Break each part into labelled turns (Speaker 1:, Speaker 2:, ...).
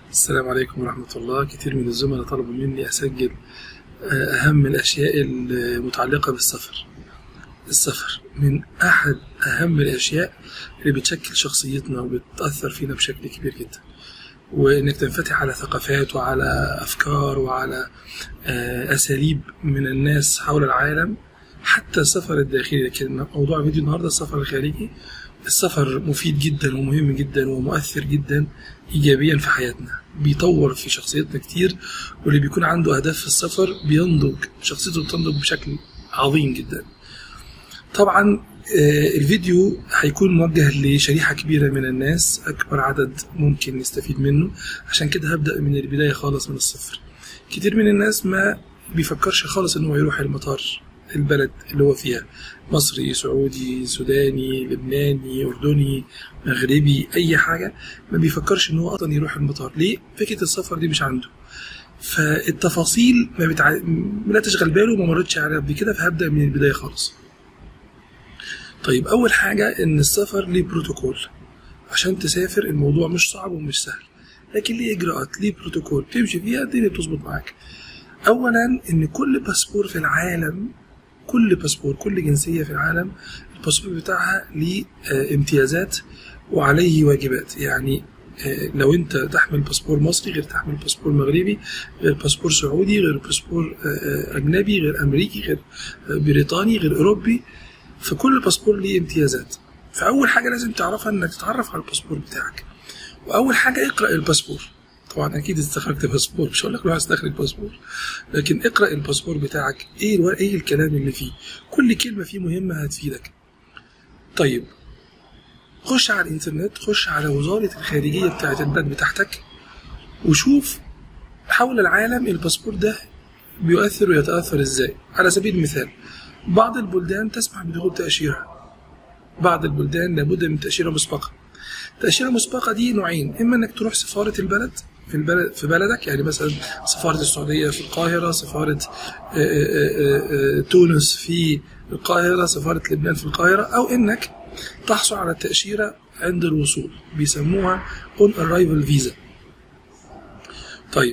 Speaker 1: السلام عليكم ورحمة الله كتير من الزملاء طلبوا مني أسجل أهم الأشياء المتعلقة بالسفر السفر من أحد أهم الأشياء اللي بتشكل شخصيتنا وبتأثر فينا بشكل كبير جدا وإنك تنفتح على ثقافات وعلى أفكار وعلى أساليب من الناس حول العالم حتى السفر الداخلي لكن موضوع فيديو النهاردة السفر الخارجي السفر مفيد جدا ومهم جدا ومؤثر جدا ايجابيا في حياتنا بيطور في شخصيتنا كتير واللي بيكون عنده اهداف في السفر بينضج شخصيته بتنضج بشكل عظيم جدا طبعا الفيديو هيكون موجه لشريحة كبيرة من الناس أكبر عدد ممكن نستفيد منه عشان كده هبدأ من البداية خالص من الصفر كتير من الناس ما بيفكرش خالص إن هو يروح المطار البلد اللي هو فيها مصري سعودي سوداني لبناني أردني مغربي أي حاجة ما بيفكرش إن هو أصلا يروح المطار ليه؟ فكرة السفر دي مش عنده فالتفاصيل ما بتع... لا تشغل باله وما مرتش عليها قبل كده فهبدأ من البداية خالص طيب أول حاجة إن السفر ليه بروتوكول عشان تسافر الموضوع مش صعب ومش سهل لكن ليه إجراءات ليه بروتوكول تمشي فيها الدنيا بتظبط معاك أولا إن كل باسبور في العالم كل باسبور كل جنسية في العالم الباسبور بتاعها ليه امتيازات وعليه واجبات يعني لو انت تحمل باسبور مصري غير تحمل باسبور مغربي غير باسبور سعودي غير باسبور اجنبي غير امريكي غير بريطاني غير اوروبي فكل باسبور ليه امتيازات فاول حاجه لازم تعرفها انك تتعرف على الباسبور بتاعك واول حاجه اقرا الباسبور طبعا اكيد استخرجت باسبور مش هقول لك روح استخرج باسبور لكن اقرا الباسبور بتاعك ايه ايه الكلام اللي فيه كل كلمه فيه مهمه هتفيدك طيب خش على الانترنت خش على وزاره الخارجيه بتاعت البلد بتاعتك وشوف حول العالم الباسبور ده بيؤثر ويتاثر ازاي على سبيل المثال بعض البلدان تسمح بدخول تاشيره بعض البلدان لابد من تاشيره مسبقه التأشيرة المسبقة دي نوعين إما إنك تروح سفارة البلد في البلد في بلدك يعني مثلا سفارة السعودية في القاهرة سفارة تونس في القاهرة سفارة لبنان في القاهرة أو إنك تحصل على التأشيرة عند الوصول بيسموها on arrival visa طيب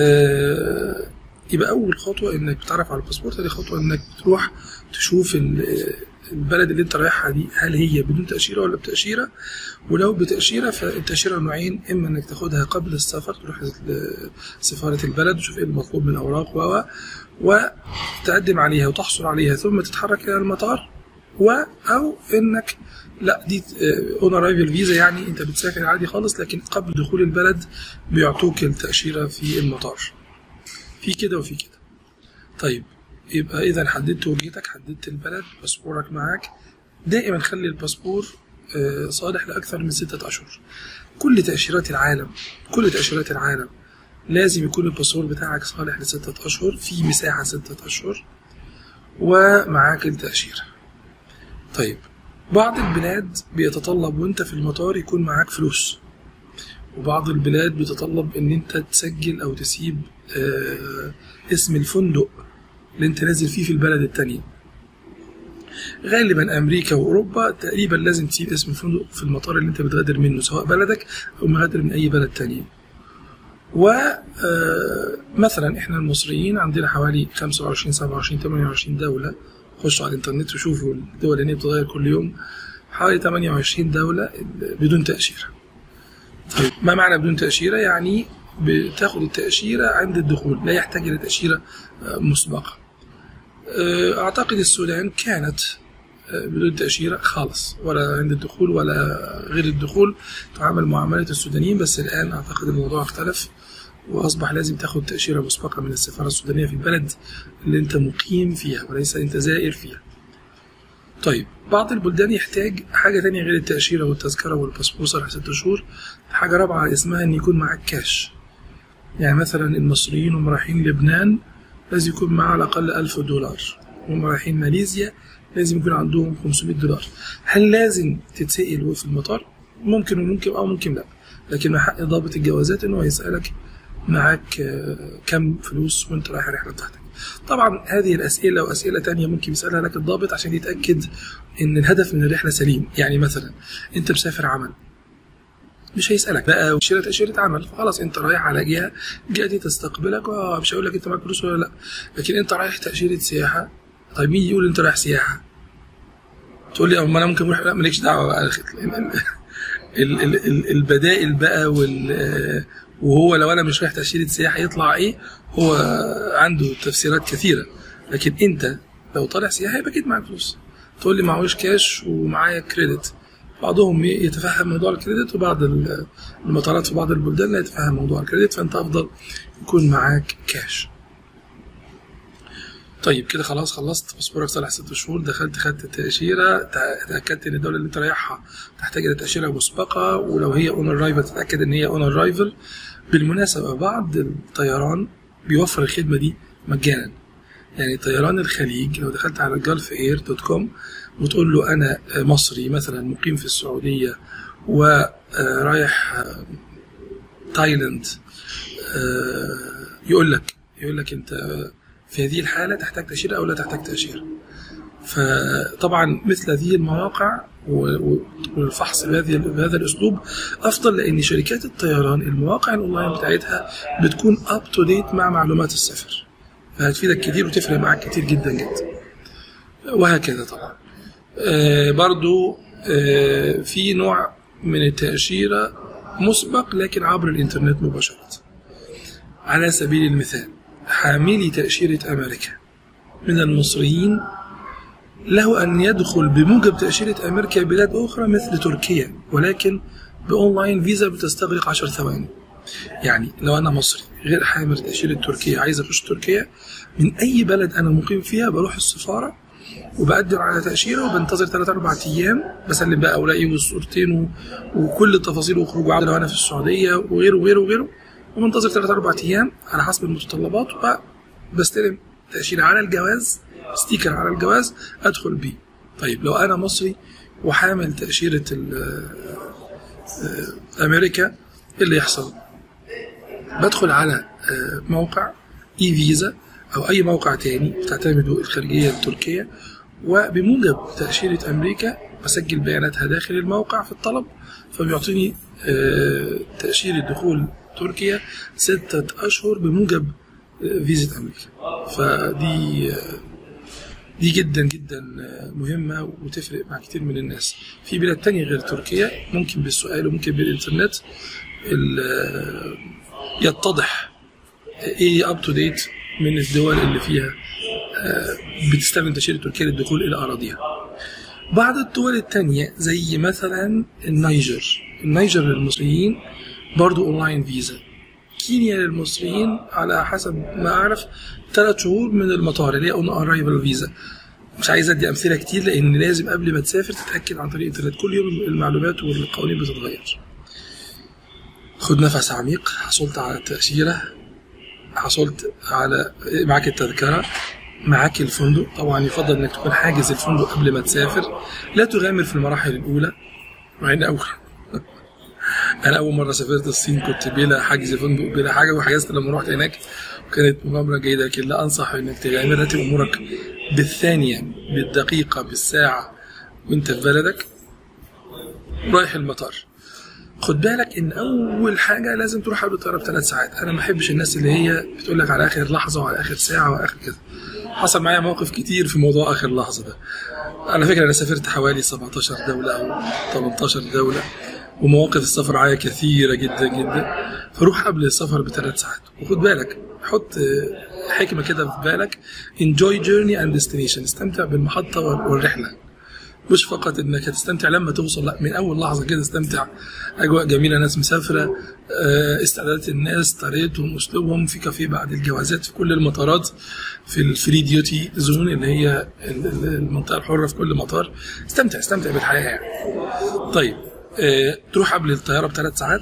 Speaker 1: يبقى أول خطوة إنك بتعرف على الباسبور تاني خطوة إنك تروح تشوف البلد اللي انت رايحها دي هل هي بدون تأشيرة ولا بتأشيرة ولو بتأشيرة فالتأشيرة نوعين إما إنك تاخدها قبل السفر تروح سفارة البلد وتشوف إيه المطلوب من الأوراق و وتقدم عليها وتحصل عليها ثم تتحرك إلى المطار و أو إنك لا دي اون ارايفل فيزا يعني انت بتسافر عادي خالص لكن قبل دخول البلد بيعطوك التأشيرة في المطار في كده وفي كده طيب يبقى اذا حددت وجهتك حددت البلد باسبورك معاك دائما خلي الباسبور صالح لاكثر من ستة اشهر كل تاشيرات العالم كل تاشيرات العالم لازم يكون الباسبور بتاعك صالح لستة اشهر في مساحة ستة اشهر ومعاك التأشيرة طيب بعض البلاد بيتطلب وانت في المطار يكون معاك فلوس وبعض البلاد بتتطلب ان انت تسجل او تسيب اسم الفندق اللي انت نازل فيه في البلد التانية غالبا امريكا واوروبا تقريبا لازم تسيب اسم الفندق في المطار اللي انت بتغادر منه سواء بلدك او مغادر من اي بلد تانية و مثلا احنا المصريين عندنا حوالي 25 27 28 دولة خشوا على الانترنت وشوفوا الدول اللي بتتغير كل يوم حوالي 28 دولة بدون تأشيرة طيب ما معنى بدون تأشيرة يعني بتاخد التأشيرة عند الدخول لا يحتاج إلى تأشيرة مسبقة أعتقد السودان كانت بدون تأشيرة خالص ولا عند الدخول ولا غير الدخول تعامل معاملة السودانيين بس الآن أعتقد الموضوع اختلف وأصبح لازم تاخد تأشيرة مسبقة من السفارة السودانية في البلد اللي أنت مقيم فيها وليس أنت زائر فيها طيب بعض البلدان يحتاج حاجة تانية غير التأشيرة والتذكرة والباسبور صالح ست شهور حاجة رابعة اسمها إن يكون معاك كاش يعني مثلا المصريين هم رايحين لبنان لازم يكون معاه على الأقل ألف دولار هم رايحين ماليزيا لازم يكون عندهم 500 دولار هل لازم تتسأل في المطار؟ ممكن وممكن أو ممكن لا لكن من حق ضابط الجوازات إنه يسألك معاك كم فلوس وأنت رايح الرحلة بتاعتك طبعا هذه الأسئلة وأسئلة تانية ممكن يسألها لك الضابط عشان يتأكد إن الهدف من الرحلة سليم يعني مثلا أنت مسافر عمل مش هيسالك بقى وشيله تاشيره عمل خلاص انت رايح على جهه الجهه دي تستقبلك اه مش هيقول لك انت معاك فلوس ولا لا لكن انت رايح تاشيره سياحه طيب مين يقول انت رايح سياحه تقول لي ما انا ممكن اروح لا مالكش دعوه بقى ال- ال- ال- البدائل بقى وال وهو لو انا مش رايح تاشيره سياحه يطلع ايه هو عنده تفسيرات كثيره لكن انت لو طالع سياحه يبقى اكيد معاك فلوس تقول لي معهوش كاش ومعايا كريدت بعضهم يتفهم موضوع الكريدت وبعض ال- المطارات في بعض البلدان لا يتفهم موضوع الكريدت فانت افضل يكون معاك كاش طيب كده خلاص خلصت باسبورك صالح ست شهور دخلت خدت التأشيرة تع- تأكدت إن الدولة اللي أنت رايحها تحتاج إلى تأشيرة مسبقة ولو هي أون أرايفل تتأكد إن هي أون أرايفل بالمناسبة بعض الطيران بيوفر الخدمة دي مجانا يعني طيران الخليج لو دخلت على جلف اير دوت كوم وتقول له أنا مصري مثلا مقيم في السعودية ورايح تايلاند آه، يقول لك يقول لك أنت في هذه الحالة تحتاج تأشيرة أو لا تحتاج تأشيرة فطبعا مثل هذه المواقع و- و- والفحص بهذه بهذا الاسلوب افضل لان شركات الطيران المواقع الاونلاين بتاعتها بتكون اب تو ديت مع معلومات السفر فهتفيدك كتير وتفرق معاك كتير جدا جدا وهكذا طبعا آه برضو آه في نوع من التأشيرة مسبق لكن عبر الإنترنت مباشرة على سبيل المثال حاملي تأشيرة أمريكا من المصريين له أن يدخل بموجب تأشيرة أمريكا بلاد أخرى مثل تركيا ولكن بأونلاين فيزا بتستغرق 10 ثواني يعني لو أنا مصري غير حامل تأشيرة تركيا عايز أخش تركيا من أي بلد أنا مقيم فيها بروح السفارة وبقدم على تأشيرة وبنتظر 3 4 أيام بسلم بقى أوراقي والصورتين و- وكل التفاصيل وخروج وعودة لو أنا في السعودية وغيره وغيره وغيره وبنتظر 3 4 أيام على حسب المتطلبات وبستلم تأشيرة على الجواز ستيكر على الجواز أدخل بيه طيب لو أنا مصري وحامل تأشيرة ال- آه، أمريكا إيه اللي يحصل؟ بدخل على آه، موقع اي فيزا او اي موقع تاني بتعتمده الخارجيه التركيه وبموجب تاشيره امريكا بسجل بياناتها داخل الموقع في الطلب فبيعطيني آه، تاشيره دخول تركيا ستة اشهر بموجب آه، فيزا امريكا فدي آه، دي جدا جدا آه، مهمة وتفرق مع كتير من الناس في بلاد تانية غير تركيا ممكن بالسؤال وممكن بالإنترنت ال- آه، يتضح ايه اب تو ديت من الدول اللي فيها آه، بتستخدم تأشيرة تركيا للدخول إلى أراضيها. بعض الدول التانية زي مثلا النيجر، النيجر للمصريين برضو أونلاين فيزا. كينيا للمصريين على حسب ما أعرف ثلاث شهور من المطار اللي هي اون ارايفل فيزا. مش عايز ادي امثله كتير لان لازم قبل ما تسافر تتاكد عن طريق الانترنت كل يوم المعلومات والقوانين بتتغير. خد نفس عميق حصلت على التأشيرة حصلت على معاك التذكرة معاك الفندق طبعا يفضل انك تكون حاجز الفندق قبل ما تسافر لا تغامر في المراحل الاولى مع ان اول انا اول مره سافرت الصين كنت بلا حجز فندق بلا حاجه وحجزت لما رحت هناك وكانت مغامره جيده لكن لا انصح انك تغامر رتب امورك بالثانيه بالدقيقه بالساعه وانت في بلدك رايح المطار خد بالك ان اول حاجه لازم تروح قبل الطياره بثلاث ساعات انا ما بحبش الناس اللي هي بتقول لك على اخر لحظه وعلى اخر ساعه واخر كده حصل معايا موقف كتير في موضوع اخر لحظه ده على فكره انا سافرت حوالي 17 دوله او 18 دوله ومواقف السفر معايا كثيره جدا جدا فروح قبل السفر بثلاث ساعات وخد بالك حط آه، حكمه كده في بالك enjoy journey and destination استمتع بالمحطه والرحله مش فقط انك هتستمتع لما توصل لا من اول لحظه كده استمتع اجواء جميله ناس مسافره آه، استعدادات الناس طريقتهم اسلوبهم في كافيه بعد الجوازات في كل المطارات في الفري ديوتي زون اللي هي ال- ال- المنطقه الحره في كل مطار استمتع استمتع بالحياه يعني طيب آه، تروح قبل الطياره بثلاث ساعات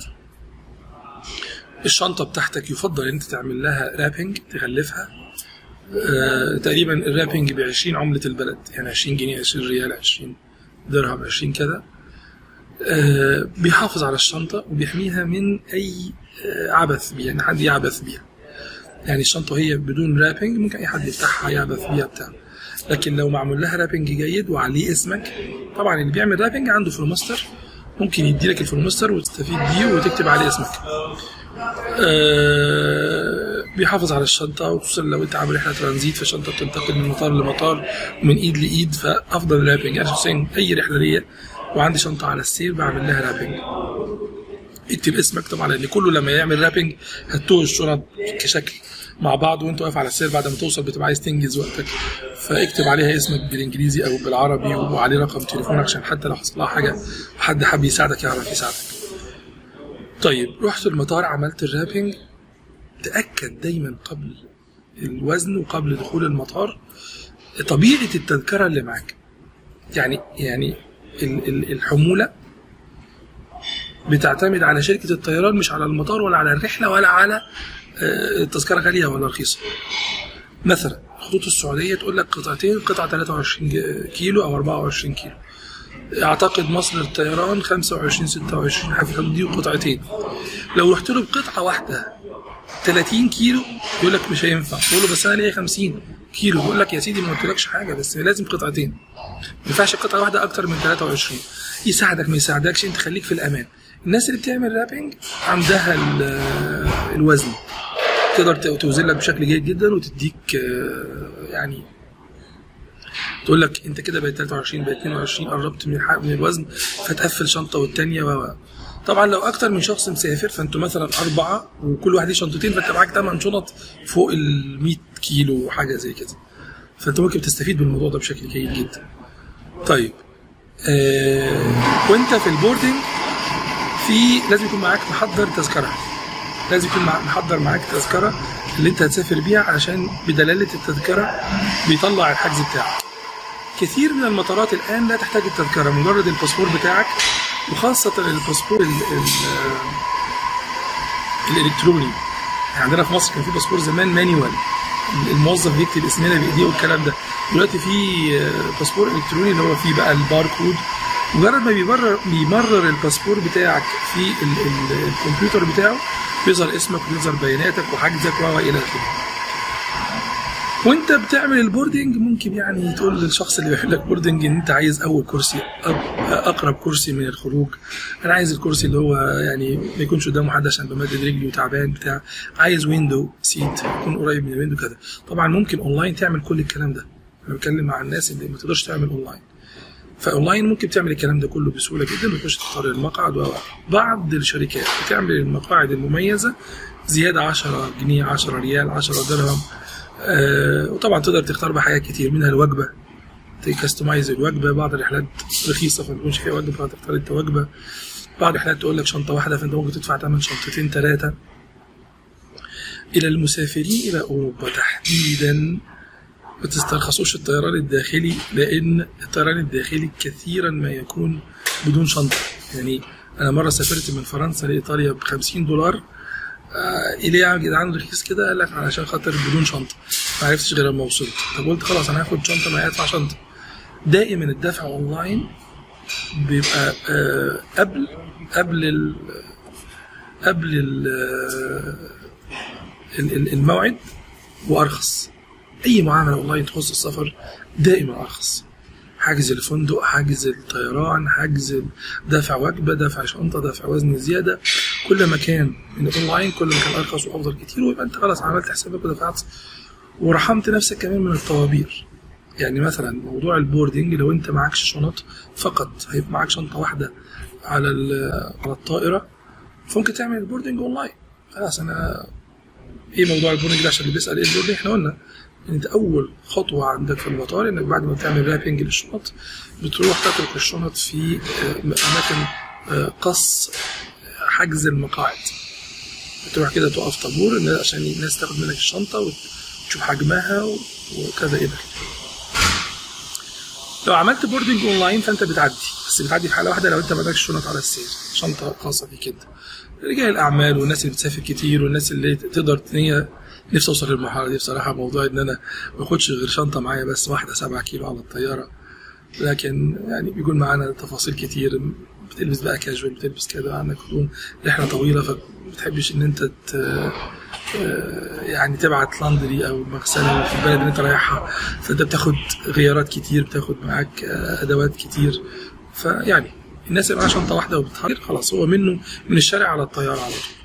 Speaker 1: الشنطه بتاعتك يفضل ان انت تعمل لها رابنج تغلفها آه، تقريبا الرابنج ب 20 عمله البلد يعني 20 جنيه 20 ريال 20 درهم 20 كده آه، بيحافظ على الشنطه وبيحميها من اي آه، عبث بيها ان حد يعبث بيها يعني الشنطه هي بدون رابنج ممكن اي حد يفتحها يعبث بيها بتاع لكن لو معمول لها رابنج جيد وعليه اسمك طبعا اللي بيعمل رابنج عنده فلوماستر ممكن يديلك الفلومستر وتستفيد بيه وتكتب عليه اسمك آه، بيحافظ على الشنطه وخصوصا لو انت عامل رحله ترانزيت فالشنطه بتنتقل من مطار لمطار ومن ايد لايد فافضل رابنج يعني شخصيا اي رحله ليا وعندي شنطه على السير بعمل لها رابنج اكتب اسمك طبعا لان كله لما يعمل رابنج هتوه الشنط كشكل مع بعض وانت واقف على السير بعد ما توصل بتبقى عايز تنجز وقتك فاكتب عليها اسمك بالانجليزي او بالعربي وعليه رقم تليفونك عشان حتى لو حصل لها حاجه وحد حب يساعدك يعرف يساعدك. طيب رحت المطار عملت الرابنج تاكد دايما قبل الوزن وقبل دخول المطار طبيعه التذكره اللي معاك. يعني يعني ال- ال- الحموله بتعتمد على شركه الطيران مش على المطار ولا على الرحله ولا على آه، التذكره غاليه ولا رخيصه. مثلا خطوط السعوديه تقول لك قطعتين قطعه 23 ج- كيلو او 24 كيلو. اعتقد مصر للطيران 25 26 حاجه في الحدود دي وقطعتين. لو رحت له بقطعه واحده 30 كيلو يقول لك مش هينفع تقول له بس انا ليا 50 كيلو يقول لك يا سيدي ما قلتلكش حاجه بس لازم قطعتين ما ينفعش قطعه واحده اكتر من 23 يساعدك ما يساعدكش انت خليك في الامان الناس اللي بتعمل رابنج عندها ال- الوزن تقدر ت- توزن لك بشكل جيد جدا وتديك آه، يعني تقول لك انت كده بقيت 23 بقيت 22 قربت من الحق من الوزن فتقفل شنطه والتانيه و و. طبعا لو اكتر من شخص مسافر فانتوا مثلا اربعه وكل واحد ليه شنطتين فانت معاك 8 شنط فوق ال 100 كيلو وحاجه زي كده فانت ممكن تستفيد بالموضوع ده بشكل جيد جدا طيب آه وانت في البوردنج في لازم يكون معاك محضر تذكره لازم يكون مع- محضر معاك تذكره اللي انت هتسافر بيها عشان بدلاله التذكره بيطلع الحجز بتاعك كثير من المطارات الان لا تحتاج التذكره مجرد الباسبور بتاعك وخاصه الباسبور ال ال الالكتروني يعني عندنا في مصر كان في باسبور زمان مانيوال الموظف بيكتب اسمنا بايديه والكلام ده دلوقتي في آه، باسبور الكتروني اللي هو فيه بقى الباركود مجرد ما بيمرر بيمرر الباسبور بتاعك في ال ال الكمبيوتر بتاعه بيظهر اسمك وبيظهر بياناتك وحجزك و الى اخره وانت بتعمل البوردنج ممكن يعني تقول للشخص اللي بيعمل لك بوردنج ان انت عايز اول كرسي أق- اقرب كرسي من الخروج انا عايز الكرسي اللي هو يعني ما يكونش قدامه حد عشان بمدد رجلي وتعبان بتاع عايز ويندو سيت يكون قريب من الويندو كده طبعا ممكن اونلاين تعمل كل الكلام ده انا بتكلم مع الناس اللي ما تقدرش تعمل اونلاين فاونلاين ممكن تعمل الكلام ده كله بسهوله جدا وتخش تختار المقعد و بعض الشركات بتعمل المقاعد المميزه زياده 10 جنيه 10 ريال 10 درهم آه وطبعا تقدر تختار بقى حاجات كتير منها الوجبه تكستمايز الوجبه بعض الرحلات رخيصه فما تكونش فيها وجبه فتختار انت وجبه بعض الرحلات تقول لك شنطه واحده فانت ممكن تدفع ثمن شنطتين ثلاثه الى المسافرين الى اوروبا تحديدا ما تسترخصوش الطيران الداخلي لان الطيران الداخلي كثيرا ما يكون بدون شنطه يعني انا مره سافرت من فرنسا لايطاليا ب 50 دولار آه ليه يا جدعان رخيص كده قال لك علشان خاطر بدون شنطه ما عرفتش غير لما وصلت طب قلت خلاص انا هاخد شنطه ما ادفع شنطه دائما الدفع اونلاين بيبقى آه قبل قبل ال قبل ال ال- ال- الموعد وارخص اي معامله اونلاين تخص السفر دائما ارخص حجز الفندق حجز الطيران حجز دفع وجبه دفع شنطه دفع وزن زياده كل ما كان من الاونلاين كل ما كان ارخص وافضل كتير ويبقى انت خلاص عملت حسابك ودفعت ورحمت نفسك كمان من الطوابير يعني مثلا موضوع البوردنج لو انت معكش شنط فقط هيبقى معاك شنطه واحده على ال- على الطائره فممكن تعمل البوردنج اونلاين خلاص انا ايه موضوع البوردنج ده عشان اللي بيسال ايه البوردنج احنا قلنا ان انت اول خطوه عندك في المطار انك بعد ما تعمل رابنج للشنط بتروح تترك الشنط في آه، اماكن آه، قص حجز المقاعد بتروح كده تقف طابور إن- عشان الناس تاخد منك الشنطه وتشوف حجمها و- وكذا الى اخره لو عملت بوردنج اونلاين فانت بتعدي بس بتعدي في حاله واحده لو انت ما عندكش شنط على السير شنطه خاصه بيك انت رجال الاعمال والناس اللي بتسافر كتير والناس اللي تقدر ان هي نفسي اوصل للمرحله دي بصراحه موضوع ان انا ما اخدش غير شنطه معايا بس واحده 7 كيلو على الطياره لكن يعني بيكون معانا تفاصيل كتير بتلبس بقى كاجوال بتلبس كده عندك هدوم رحله طويله فما بتحبش ان انت ت... آه، يعني تبعت لاندري او مغسله في البلد اللي انت رايحها فانت بتاخد غيارات كتير بتاخد معاك آه، ادوات كتير فيعني الناس اللي معاها شنطه واحده وبتتحرك خلاص هو منه من الشارع على الطياره على طول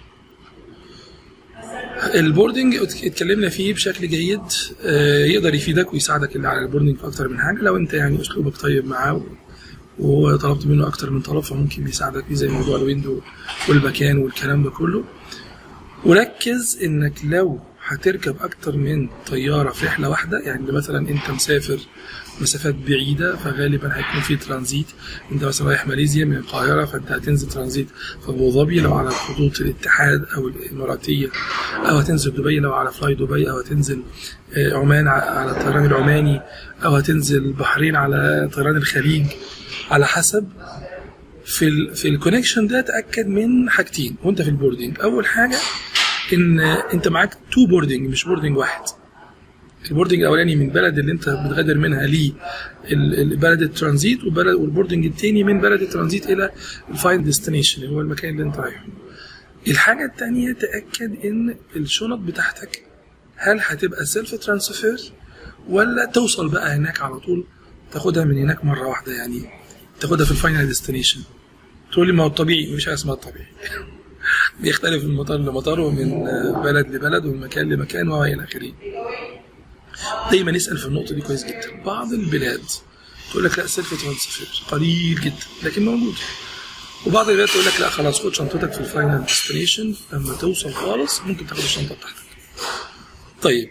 Speaker 1: البوردنج اتكلمنا فيه بشكل جيد آه، يقدر يفيدك ويساعدك اللي على البوردنج في اكتر من حاجه لو انت يعني اسلوبك طيب معاه وهو طلبت منه اكتر من طلب فممكن يساعدك فيه زي موضوع الويندو والمكان والكلام ده كله وركز انك لو هتركب اكتر من طياره في رحله واحده يعني مثلا انت مسافر مسافات بعيده فغالبا هيكون في ترانزيت انت مثلا رايح ماليزيا من القاهره فانت هتنزل ترانزيت في ابو ظبي لو على خطوط الاتحاد او الاماراتيه او هتنزل دبي لو على فلاي دبي او هتنزل آه، عمان ع- على الطيران العماني او هتنزل البحرين على طيران الخليج على حسب في ال في الكونكشن ده تاكد من حاجتين وانت في البوردنج اول حاجه ان انت معاك تو بوردنج مش بوردنج واحد البوردنج الاولاني من البلد اللي انت بتغادر منها ل بلد الترانزيت وبلد والبوردنج الثاني من بلد الترانزيت الى الفاين ديستنيشن اللي هو المكان اللي انت رايحه الحاجه الثانيه تاكد ان الشنط بتاعتك هل هتبقى سيلف ترانسفير ولا توصل بقى هناك على طول تاخدها من هناك مره واحده يعني تاخدها في الفاينل ديستنيشن تقول لي ما هو الطبيعي مفيش حاجه اسمها الطبيعي بيختلف من مطار لمطار ومن بلد لبلد ومن مكان لمكان والى اخره دايما نسال في النقطه دي كويس جدا بعض البلاد تقول لك لا سيلف ترانسفير قليل جدا لكن موجود وبعض البلاد تقول لك لا خلاص خد شنطتك في الفاينل ديستنيشن لما توصل خالص ممكن تاخد الشنطه بتاعتك طيب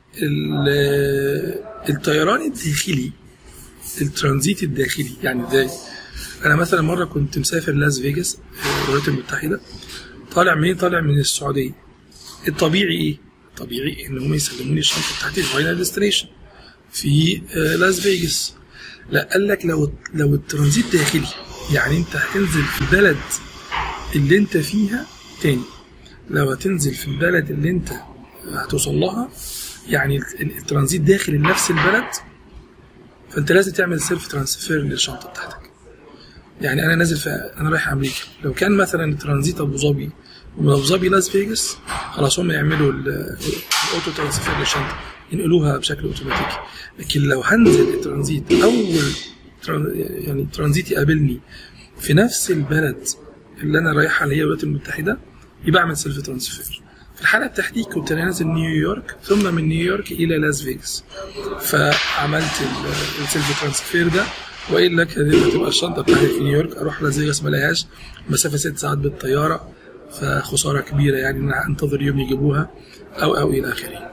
Speaker 1: ال- الطيران الداخلي الترانزيت الداخلي يعني ازاي انا مثلا مره كنت مسافر لاس فيجاس في الولايات المتحده طالع منين طالع من السعوديه الطبيعي ايه طبيعي ان هم يسلموني الشنطه بتاعتي في فاينل ديستنيشن في آه، لاس فيجاس لا قال لك لو لو الترانزيت داخلي يعني انت هتنزل في البلد اللي انت فيها تاني لو هتنزل في البلد اللي انت هتوصل لها يعني ال- الترانزيت داخل نفس البلد فانت لازم تعمل سيلف ترانسفير للشنطه بتاعتك يعني انا نازل في انا رايح امريكا لو كان مثلا ترانزيت ابو ظبي ومن ابو ظبي لاس فيجاس خلاص هم يعملوا ال- الاوتو ترانسفير للشنطه ينقلوها بشكل اوتوماتيكي لكن لو هنزل الترانزيت اول تران- يعني ترانزيت يقابلني في نفس البلد اللي انا رايحها اللي هي الولايات المتحده يبقى اعمل سيلف ترانسفير في الحاله التحديد كنت انا نازل نيويورك ثم من نيويورك الى لاس فيجاس فعملت ال- السيلف ترانسفير ده وقايل لك هذه تبقى الشنطه بتاعتي في نيويورك اروح لاس فيجاس ما الاقيهاش مسافه ست ساعات بالطياره فخساره كبيره يعني ان أنا انتظر يوم يجيبوها او او الى اخره.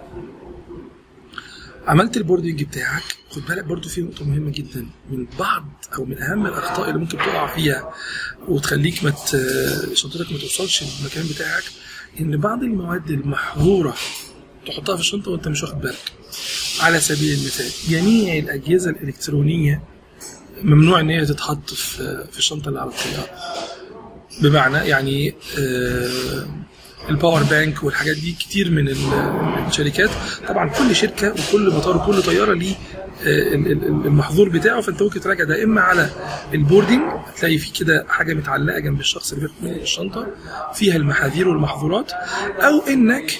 Speaker 1: عملت البوردنج بتاعك خد بالك برضو في نقطة مهمة جدا من بعض أو من أهم الأخطاء اللي ممكن تقع فيها وتخليك ما ت- شنطتك ما توصلش للمكان بتاعك إن بعض المواد المحظورة تحطها في الشنطة وأنت مش واخد بالك على سبيل المثال جميع الأجهزة الإلكترونية ممنوع إن هي تتحط في في الشنطة اللي على الطيارة بمعنى يعني آه، الباور بانك والحاجات دي كتير من ال- الشركات طبعا كل شركه وكل مطار وكل طياره ليه آه، ال- ال- المحظور بتاعه فانت ممكن تراجع ده اما على البوردنج هتلاقي في كده حاجه متعلقه جنب الشخص اللي بياخد منك الشنطه فيها المحاذير والمحظورات او انك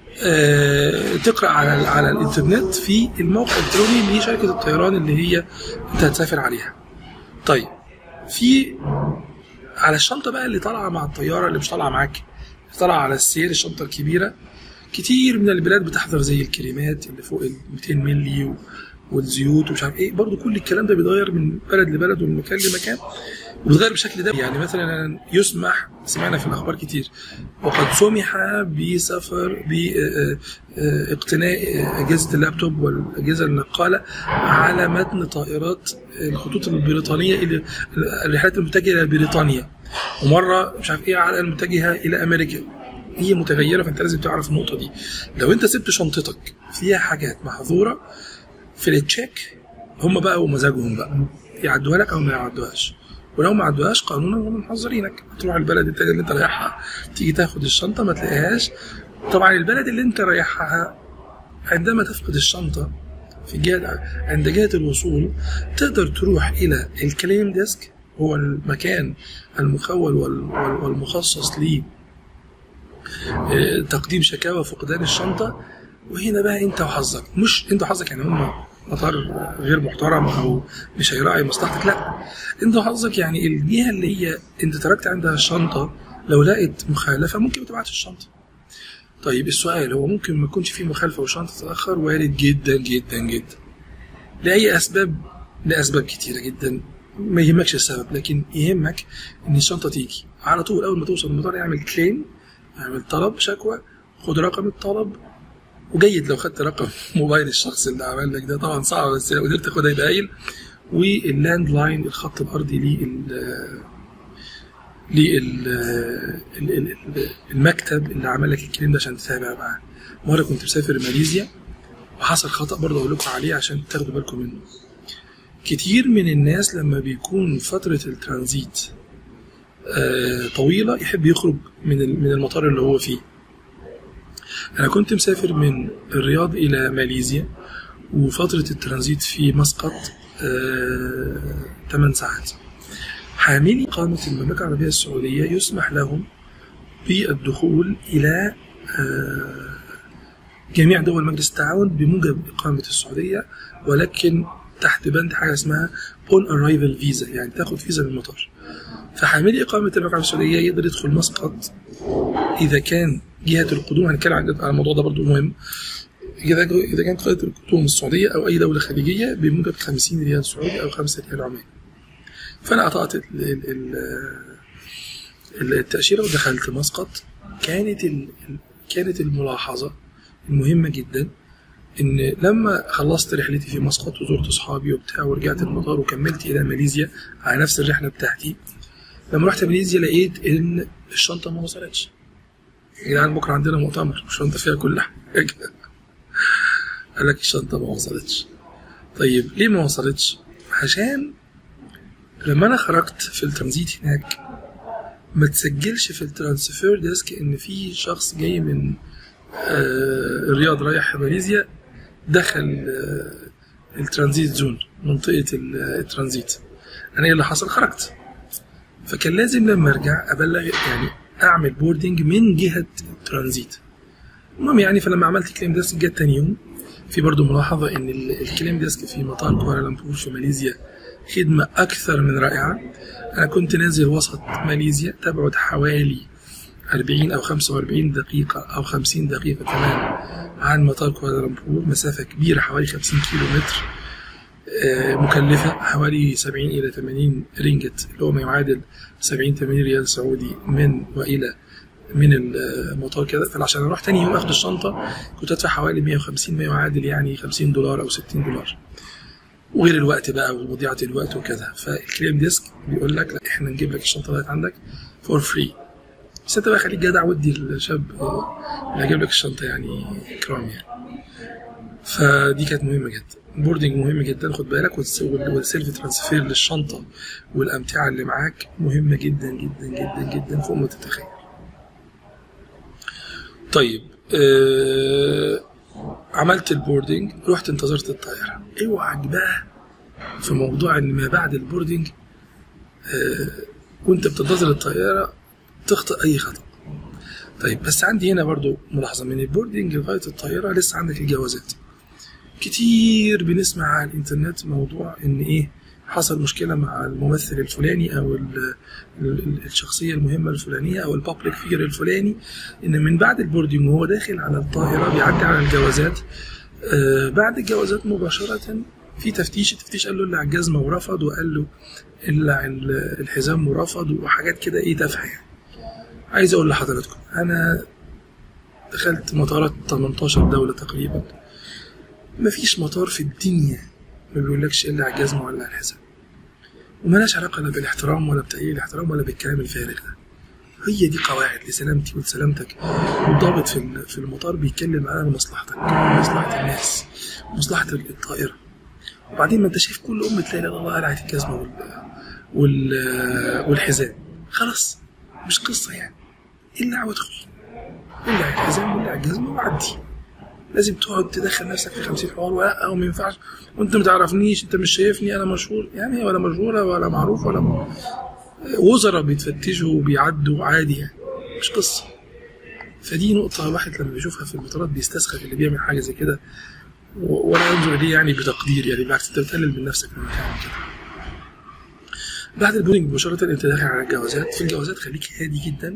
Speaker 1: آه، تقرا على على الانترنت في الموقع الالكتروني لشركه الطيران اللي هي انت هتسافر عليها. طيب في على الشنطه بقى اللي طالعه مع الطياره اللي مش طالعه معاك اللي طالعه على السير الشنطه الكبيره كتير من البلاد بتحذر زي الكريمات اللي فوق ال 200 مللي و- والزيوت ومش عارف ايه برضو كل الكلام ده بيتغير من بلد لبلد ومن مكان لمكان وبيتغير بشكل ده يعني مثلا يسمح سمعنا في الاخبار كتير وقد سمح بسفر باقتناء اجهزه اللابتوب والاجهزه النقاله على متن طائرات الخطوط البريطانيه الى الرحلات المتجهه الى بريطانيا ومره مش عارف ايه على المتجهه الى امريكا هي متغيره فانت لازم تعرف النقطه دي لو انت سبت شنطتك فيها حاجات محظوره في التشيك هم بقى ومزاجهم بقى يعدوها لك او ما يعدوهاش ولو ما عدوهاش قانونا هم محذرينك تروح البلد التانية اللي انت رايحها تيجي تاخد الشنطه ما تلاقيهاش طبعا البلد اللي انت رايحها عندما تفقد الشنطه في جهة عند جهة الوصول تقدر تروح إلى الكليم ديسك هو المكان المخول وال- وال- والمخصص ل تقديم شكاوى فقدان الشنطة وهنا بقى أنت وحظك مش أنت وحظك يعني هم مطار غير محترم او مش هيراعي مصلحتك لا انت حظك يعني الجهه اللي هي انت تركت عندها الشنطه لو لقت مخالفه ممكن ما تبعتش الشنطه طيب السؤال هو ممكن ما يكونش فيه مخالفه والشنطه تتاخر وارد جدا جدا جدا لاي اسباب لاسباب كتيره جدا ما يهمكش السبب لكن يهمك ان الشنطه تيجي على طول اول ما توصل المطار اعمل كليم اعمل طلب شكوى خد رقم الطلب وجيد لو خدت رقم موبايل الشخص اللي عمل لك ده طبعا صعب بس لو قدرت تاخدها يبقى قايل واللاند لاين الخط الارضي لل لل المكتب اللي عمل لك الكليم ده عشان تتابع معاه مره كنت مسافر ماليزيا وحصل خطا برضه اقول لكم عليه عشان تاخدوا بالكم منه كتير من الناس لما بيكون فتره الترانزيت آه، طويله يحب يخرج من ال- من المطار اللي هو فيه انا كنت مسافر من الرياض الى ماليزيا وفتره الترانزيت في مسقط آه 8 ساعات حاملي إقامة المملكة العربية السعودية يسمح لهم بالدخول إلى آه، جميع دول مجلس التعاون بموجب إقامة السعودية ولكن تحت بند حاجة اسمها on arrival visa يعني تاخد فيزا من المطار فحاملي إقامة المملكة العربية السعودية يقدر يدخل مسقط إذا كان جهة القدوم هنتكلم عن عن الموضوع ده برضو مهم إذا إذا كانت قيادة القدوم السعودية أو أي دولة خليجية بموجب 50 ريال سعودي أو 5 ريال عماني فانا قطعت ال- ال- ال- التاشيره ودخلت مسقط كانت ال- كانت الملاحظه المهمه جدا ان لما خلصت رحلتي في مسقط وزرت اصحابي وبتاع ورجعت المطار وكملت الى ماليزيا على نفس الرحله بتاعتي لما رحت ماليزيا لقيت ان الشنطه ما وصلتش يا جدعان بكره عندنا مؤتمر الشنطه فيها كل حاجه قال لك الشنطه ما وصلتش طيب ليه ما وصلتش عشان لما انا خرجت في الترانزيت هناك ما تسجلش في الترانسفير ديسك ان في شخص جاي من آه، الرياض رايح ماليزيا دخل آه، الترانزيت زون منطقه ال- الترانزيت انا ايه اللي حصل خرجت فكان لازم لما ارجع ابلغ يعني اعمل بوردنج من جهه الترانزيت المهم يعني فلما عملت كليم ديسك جت تاني يوم في برضو ملاحظه ان ال- الكليم ديسك في مطار كوالالمبور في ماليزيا خدمة أكثر من رائعة أنا كنت نازل وسط ماليزيا تبعد حوالي 40 أو 45 دقيقة أو 50 دقيقة كمان عن مطار كوالالمبور مسافة كبيرة حوالي 50 كيلو متر آه، مكلفة حوالي 70 إلى 80 رينجت اللي هو ما يعادل 70 80 ريال سعودي من وإلى من المطار كده فعشان اروح تاني يوم اخد الشنطه كنت ادفع حوالي 150 ما يعادل يعني 50 دولار او 60 دولار وغير الوقت بقى ومضيعة الوقت وكذا فالكليم ديسك بيقول لك لا احنا نجيب لك الشنطه لغايه عندك فور فري بس انت بقى خليك جدع ودي الشاب اللي هيجيب لك الشنطه يعني اكرام يعني فدي كانت مهمه جدا البوردنج مهم جدا خد بالك والس- وال- والسيلف ترانسفير للشنطه والامتعه اللي معاك مهمه جدا جدا جدا جدا فوق ما تتخيل طيب آه عملت البوردنج رحت انتظرت الطياره اوعك بقى في موضوع ان ما بعد البوردنج آه وانت بتنتظر الطياره تخطئ اي خطا طيب بس عندي هنا برضو ملاحظه من البوردنج لغايه الطياره لسه عندك الجوازات كتير بنسمع على الانترنت موضوع ان ايه حصل مشكله مع الممثل الفلاني او ال ال الشخصيه المهمه الفلانيه او البابليك فيجر الفلاني ان من بعد البوردنج وهو داخل على الطائره بيعدي على الجوازات آه بعد الجوازات مباشره في تفتيش التفتيش قال له اللي على الجزمه ورفض وقال له اللي على الحزام ورفض وحاجات كده ايه تافهه يعني عايز اقول لحضراتكم انا دخلت مطارات 18 دوله تقريبا مفيش مطار في الدنيا ما بيقولكش الا على الجزمه ولا على الحزام ومالهاش علاقه لا بالاحترام ولا بتقليل الاحترام ولا بالكلام الفارغ ده هي دي قواعد لسلامتي ولسلامتك والضابط في في المطار بيتكلم على مصلحتك مصلحه الناس مصلحه الطائره وبعدين ما انت شايف كل ام تلاقي لا الله قلعت الجزمه وال... وال... والحزام خلاص مش قصه يعني الا وادخل الا على الحزام ولا على الجزمه وعدي لازم تقعد تدخل نفسك في 50 حوار ولا او ما ينفعش وانت ما تعرفنيش انت مش شايفني انا مشهور يعني ولا مشهوره ولا معروف ولا م... وزراء بيتفتشوا وبيعدوا عادي يعني مش قصه فدي نقطة الواحد لما بيشوفها في المطارات بيستسخف اللي بيعمل حاجة زي كده و- ولا انظر اليه يعني بتقدير يعني بالعكس انت بتقلل من نفسك لما تعمل كده بعد البولينج مباشرة انت داخل على الجوازات في الجوازات خليك هادي جدا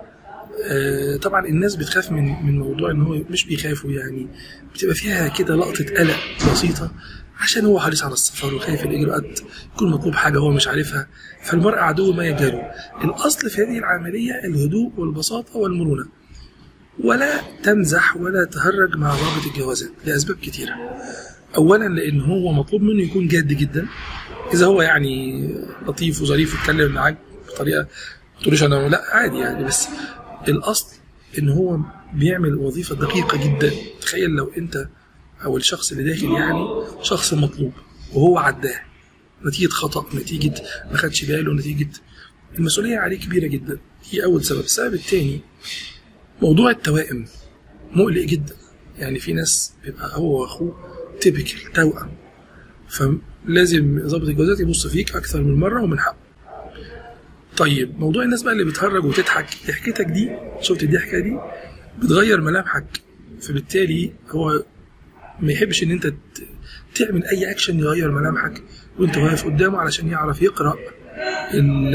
Speaker 1: آه، طبعا الناس بتخاف من من موضوع ان هو مش بيخافوا يعني بتبقى فيها كده لقطة قلق بسيطة عشان هو حريص على السفر وخايف الإجراءات يكون مطلوب حاجة هو مش عارفها فالمرء عدو ما يجهله الأصل في هذه العملية الهدوء والبساطة والمرونة ولا تمزح ولا تهرج مع ضابط الجوازات لأسباب كتيرة أولا لأن هو مطلوب منه يكون جاد جدا إذا هو يعني لطيف وظريف ويتكلم معاك بطريقة ما تقوليش أنا لا عادي يعني بس الأصل إن هو بيعمل وظيفة دقيقة جدا تخيل لو أنت أو الشخص اللي داخل يعني شخص مطلوب وهو عداه نتيجة خطأ نتيجة ما خدش باله نتيجة المسؤولية عليه كبيرة جدا دي أول سبب السبب الثاني موضوع التوائم مقلق جدا يعني في ناس بيبقى هو واخوه تيبيكال توأم فلازم ضابط الجوازات يبص فيك اكثر من مره ومن حقه طيب موضوع الناس بقى اللي بتهرج وتضحك ضحكتك دي شفت الضحكه دي بتغير ملامحك فبالتالي هو ما يحبش ان انت ت- تعمل اي اكشن يغير ملامحك وانت واقف قدامه علشان يعرف يقرا ال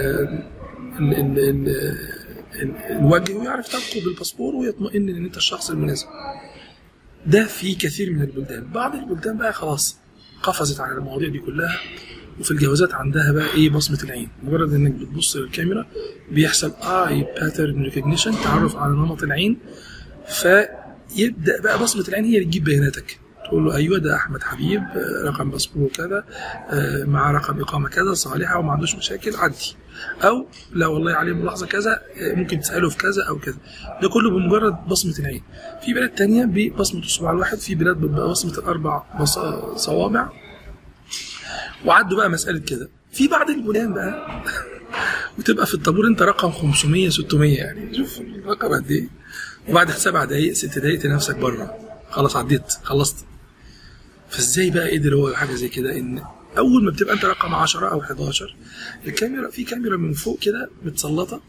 Speaker 1: ال ال ال ال الوجه ويعرف تنقل بالباسبور ويطمئن ان انت الشخص المناسب ده في كثير من البلدان بعض البلدان بقى خلاص قفزت على المواضيع دي كلها وفي الجوازات عندها بقى ايه بصمه العين مجرد انك بتبص للكاميرا بيحصل اي باترن ريكوجنيشن تعرف على نمط العين فيبدا بقى بصمه العين هي اللي تجيب بياناتك تقول له ايوه ده احمد حبيب آه، رقم باسبور كذا آه، مع رقم اقامه كذا صالحه وما عندوش مشاكل عدي او لا والله عليه ملاحظه كذا آه، ممكن تساله في كذا او كذا ده كله بمجرد بصمه العين في بلاد تانية ببصمه الصباع الواحد في بلاد ببصمه الاربع بص- صوابع وعدوا بقى مساله كده في بعض البلدان بقى وتبقى في الطابور انت رقم 500 600 يعني شوف الرقم قد ايه وبعد سبع دقائق ست دقائق تلاقي نفسك بره خلاص عديت خلصت فازاي بقى قدر هو حاجه زي كده ان اول ما بتبقى انت رقم 10 او 11 الكاميرا في كاميرا من فوق كده متسلطه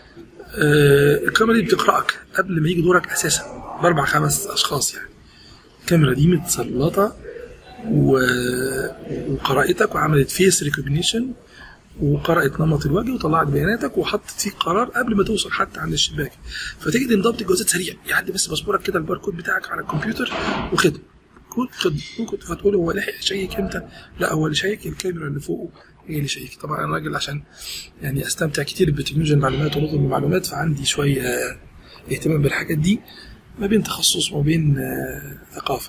Speaker 1: آه الكاميرا دي بتقراك قبل ما يجي دورك اساسا باربع خمس اشخاص يعني الكاميرا دي متسلطه و... وقرأتك وعملت فيس ريكوجنيشن وقرأت نمط الوجه وطلعت بياناتك وحطت فيك قرار قبل ما توصل حتى عند الشباك فتجد ان ضبط الجوازات سريع يعدي بس باسبورك كده الباركود بتاعك على الكمبيوتر وخد كود خد ممكن فتقول هو لحق يشيك امتى لا هو اللي شيك الكاميرا اللي فوقه هي اللي شيك طبعا انا راجل عشان يعني استمتع كتير بتكنولوجيا المعلومات ونظم المعلومات فعندي شويه آه، اهتمام بالحاجات دي ما بين تخصص وما بين آه، ثقافه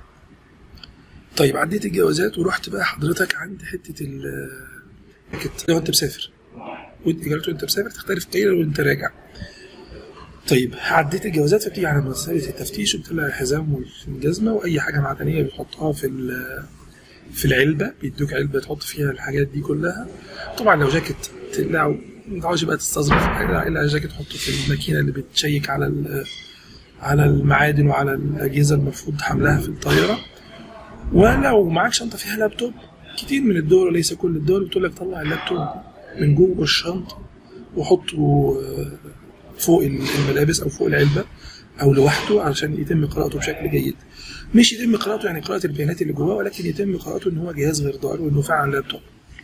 Speaker 1: طيب عديت الجوازات ورحت بقى حضرتك عند حته ال كت- لو انت مسافر والاجراءات وانت مسافر تختلف قليلا وانت راجع طيب عديت الجوازات فبتيجي على مسألة التفتيش وبتطلع الحزام والجزمة وأي حاجة معدنية بتحطها في ال- في العلبة بيدوك علبة تحط فيها الحاجات دي كلها طبعا لو جاكيت تقلعه ما تعرفش بقى تستظرف اقلع اقلع الجاكيت تحطه في الماكينة اللي بتشيك على ال- على المعادن وعلى الأجهزة المفروض حملها في الطيارة ولو معاك شنطة فيها لابتوب كتير من الدول ليس كل الدول بتقول لك طلع اللابتوب من جوه الشنطة وحطه آه، فوق الملابس او فوق العلبه او لوحده علشان يتم قراءته بشكل جيد مش يتم قراءته يعني قراءه البيانات اللي جواه ولكن يتم قراءته ان هو جهاز غير ضار وانه فعلا لابتوب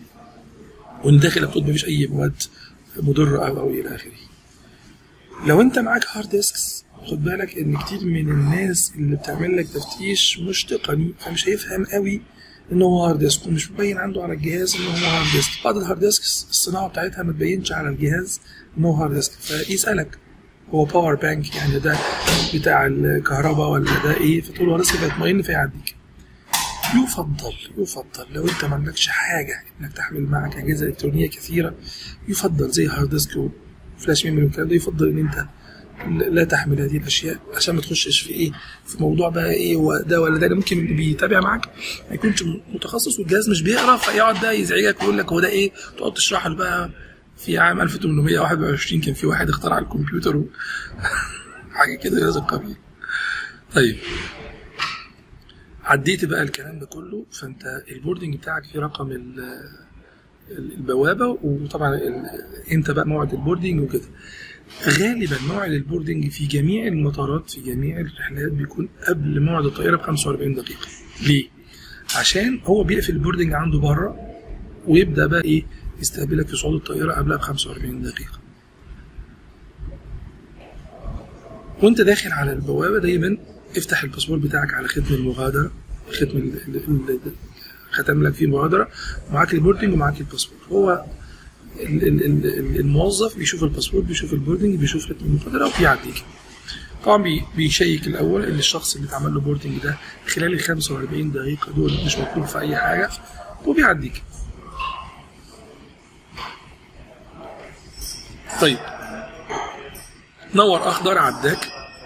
Speaker 1: وان داخل اللابتوب مفيش اي مواد مضره او او الى اخره لو انت معاك هارد ديسكس خد بالك ان كتير من الناس اللي بتعمل لك تفتيش مش تقني فمش هيفهم قوي ان هو هارد ديسك ومش مبين عنده على الجهاز ان هو هارد ديسك بعض الهارد ديسكس الصناعه بتاعتها ما تبينش على الجهاز ان هو هارد ديسك فيسالك هو باور بانك يعني ده بتاع الكهرباء ولا ده ايه فتقول له هارد ديسك فيطمئن فيعديك يفضل يفضل لو انت ما عندكش حاجه انك تحمل معك اجهزه الكترونيه كثيره يفضل زي هارد ديسك وفلاش ميموري والكلام ده يفضل ان انت لا تحمل هذه الاشياء عشان ما تخشش في ايه في موضوع بقى ايه هو ده ولا ده اللي ممكن اللي بيتابع معاك ما يكونش متخصص والجهاز مش بيقرا فيقعد ده يزعجك ويقول لك هو ده ايه تقعد تشرح له بقى في عام 1821 كان في واحد اخترع الكمبيوتر و... حاجه كده لازم قبيل طيب عديت بقى الكلام ده كله فانت البوردنج بتاعك فيه رقم ال- البوابه وطبعا ال- امتى بقى موعد البوردنج وكده غالبا موعد البوردنج في جميع المطارات في جميع الرحلات بيكون قبل موعد الطائره ب 45 دقيقه ليه عشان هو بيقفل البوردنج عنده بره ويبدا بقى ايه يستقبلك في صعود الطائره قبلها ب 45 دقيقه وانت داخل على البوابه دايما افتح الباسبور بتاعك على ختم المغادره ختم ال- ال- ال- ختم لك فيه مغادره ومعاك البوردنج ومعاك الباسبور هو ال- ال- ال- الموظف بيشوف الباسبور بيشوف البوردنج بيشوف ختم المغادره وبيعديك طبعا بي- بيشيك الاول ان الشخص اللي اتعمل له بوردنج ده خلال ال 45 دقيقه دول مش مطلوب في اي حاجه وبيعديك طيب نور اخضر عداك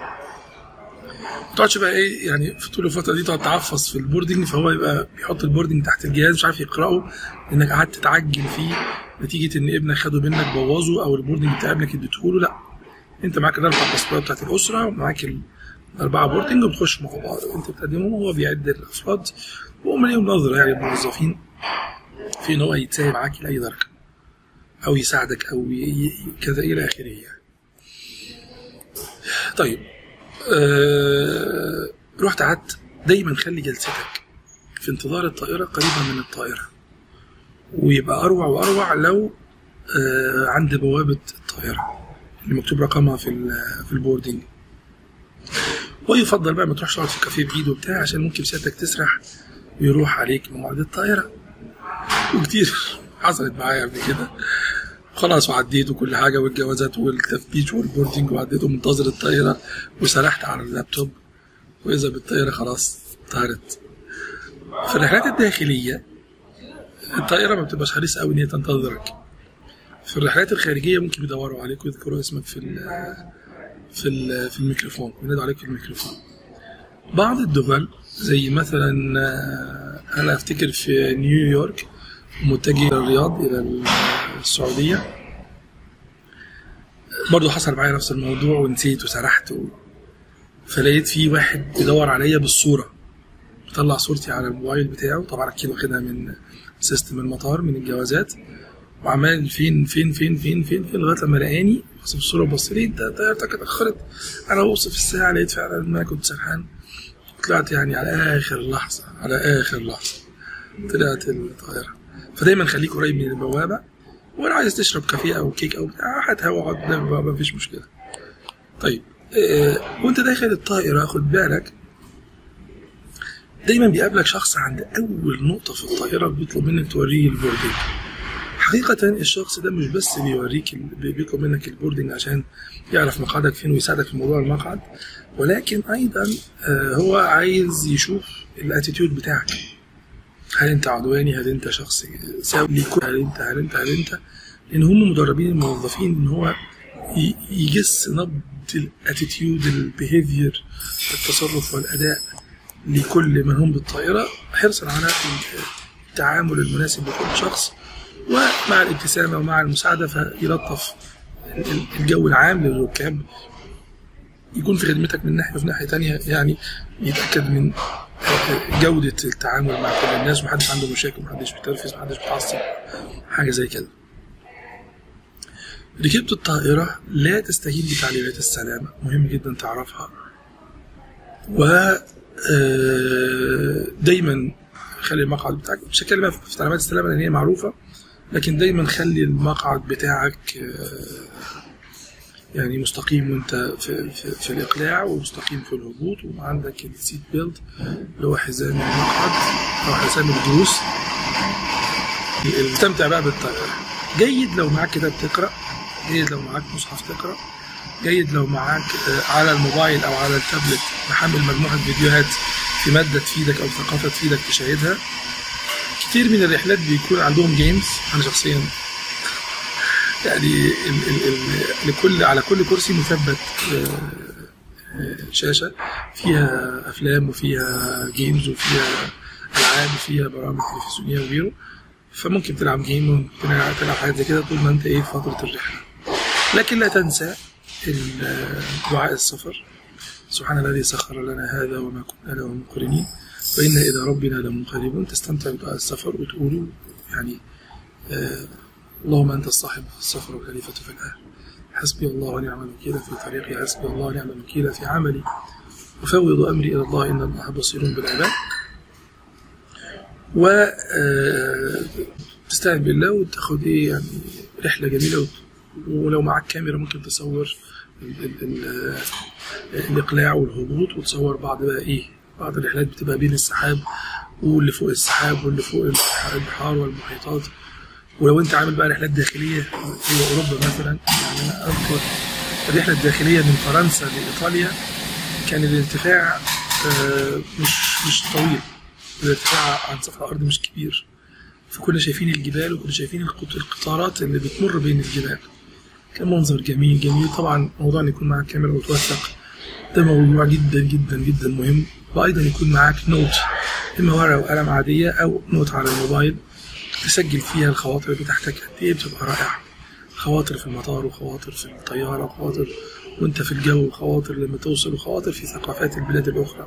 Speaker 1: ما تقعدش بقى ايه يعني في طول الفتره دي تقعد تعفص في البوردنج فهو يبقى بيحط البوردنج تحت الجهاز مش عارف يقراه لانك قعدت تعجل فيه نتيجه ان ابنك خده منك بوظه او البوردنج بتاع ابنك اديته له لا انت معاك الاربع باسبورات بتاعت الاسره ومعاك الاربعه بوردنج وبتخش مع بعض انت بتقدمهم وهو بيعد الافراد وهم ليهم نظره يعني الموظفين في ان هو يتساهل معاك لاي درجه او يساعدك او ي- ي- كذا الى اخره يعني طيب آه رحت قعدت دايما خلي جلستك في انتظار الطائرة قريبة من الطائرة ويبقى أروع وأروع لو آه عند بوابة الطائرة اللي مكتوب رقمها في ال- في البوردنج ويفضل بقى ما تروحش تقعد في كافيه بعيد وبتاع عشان ممكن سيادتك تسرح ويروح عليك موعد الطائرة وكتير حصلت معايا قبل كده خلاص وعديت وكل حاجه والجوازات والتفتيش والبوردنج وعديت ومنتظر الطائره وسرحت على اللابتوب واذا بالطائره خلاص طارت في الرحلات الداخليه الطائره ما بتبقاش حريص قوي ان هي تنتظرك في الرحلات الخارجيه ممكن يدوروا عليك ويذكروا اسمك في ال في ال في الميكروفون ينادوا عليك في الميكروفون بعض الدول زي مثلا آه، انا افتكر في نيويورك متجه الى الرياض الى السعوديه برضه حصل معايا نفس الموضوع ونسيت وسرحت و... فلقيت في واحد بيدور عليا بالصوره طلع صورتي على الموبايل بتاعه طبعا اكيد واخدها من سيستم المطار من الجوازات وعمال فين فين فين فين فين فين لغايه لما لقاني بص في الصوره بص لي انت طيارتك اتاخرت انا ببص في الساعه لقيت فعلا ان انا كنت سرحان طلعت يعني على اخر لحظه على اخر لحظه طلعت الطائره فدايما خليك قريب من البوابه ولو عايز تشرب كافيه او كيك او بتاع هات هوا اقعد قدام البوابه مفيش مشكله طيب آه وانت داخل الطائره خد بالك دايما بيقابلك شخص عند اول نقطه في الطائره بيطلب منك توريه البوردنج حقيقة الشخص ده مش بس بيوريك ال- بي- بيطلب منك البوردنج عشان يعرف مقعدك فين ويساعدك في موضوع المقعد ولكن ايضا آه، هو عايز يشوف الاتيتيود بتاعك هل انت عدواني هل انت شخص سوي ليك هل انت هل انت هل انت لان هم مدربين الموظفين ان هو ي- يجس نبض الاتيتيود البيهيفير التصرف والاداء لكل من هم بالطائره حرصا على التعامل المناسب لكل شخص ومع الابتسامه ومع المساعده فيلطف ال- الجو العام للركاب يكون في خدمتك من ناحيه وفي ناحيه تانية يعني يتاكد من جوده التعامل مع كل الناس ومحدش عنده مشاكل محدش بيتنرفز محدش بيتعصب حاجه زي كده ركبت الطائرة لا تستهين بتعليمات السلامة مهم جدا تعرفها و آه، دايما خلي المقعد بتاعك مش هتكلم في تعليمات السلامة لأن هي معروفة لكن دايما خلي المقعد بتاعك آه، يعني مستقيم وانت في, في, في الاقلاع ومستقيم في الهبوط وعندك السيت بيلت اللي هو حزام المقعد او حزام الجلوس استمتع بقى بالطائره جيد لو معاك كتاب تقرا جيد لو معاك مصحف تقرا جيد لو معاك آه، على الموبايل او على التابلت محمل مجموعه فيديوهات في ماده تفيدك او ثقافه تفيدك تشاهدها كتير من الرحلات بيكون عندهم جيمز انا شخصيا يعني ال ال ال لكل على كل كرسي مثبت آه، آه، شاشه فيها افلام وفيها جيمز وفيها العاب وفيها برامج تلفزيونيه وغيره فممكن تلعب جيم ممكن تلعب تلعب حاجات زي كده طول ما انت ايه في فتره الرحله لكن لا تنسى ال- دعاء السفر سبحان الذي سخر لنا هذا وما كنا له مقرنين وإنا إلى ربنا لمنقلبون تستمتع بدعاء السفر وتقول يعني آه اللهم أنت الصاحب في السفر والخليفة في الأهل حسبي الله ونعم الوكيل في طريقي حسبي الله ونعم الوكيل في عملي أفوض أمري إلى الله إن الله بصير بالعباد و آه، تستعين بالله وتاخد ايه يعني رحله جميله وت- ولو معاك كاميرا ممكن تصور ال- ال- ال- الاقلاع والهبوط وتصور بعض بقى ايه بعض الرحلات بتبقى بين السحاب واللي فوق السحاب واللي فوق البح- البحار والمحيطات ولو انت عامل بقى رحلات داخليه في اوروبا مثلا يعني انا اذكر الرحله الداخليه من فرنسا لايطاليا كان الارتفاع آه، مش مش طويل الارتفاع عن سطح الارض مش كبير فكنا شايفين الجبال وكنا شايفين القط- القطارات اللي بتمر بين الجبال كان منظر جميل جميل طبعا موضوع ان يكون معاك كاميرا وتوثق ده موضوع جدا جدا جدا مهم وايضا يكون معاك نوت اما ورقه وقلم عاديه او نوت على الموبايل تسجل فيها الخواطر بتاعتك قد ايه بتبقى رائعه خواطر في المطار وخواطر في الطياره وخواطر وانت في الجو وخواطر لما توصل وخواطر في ثقافات البلاد الاخرى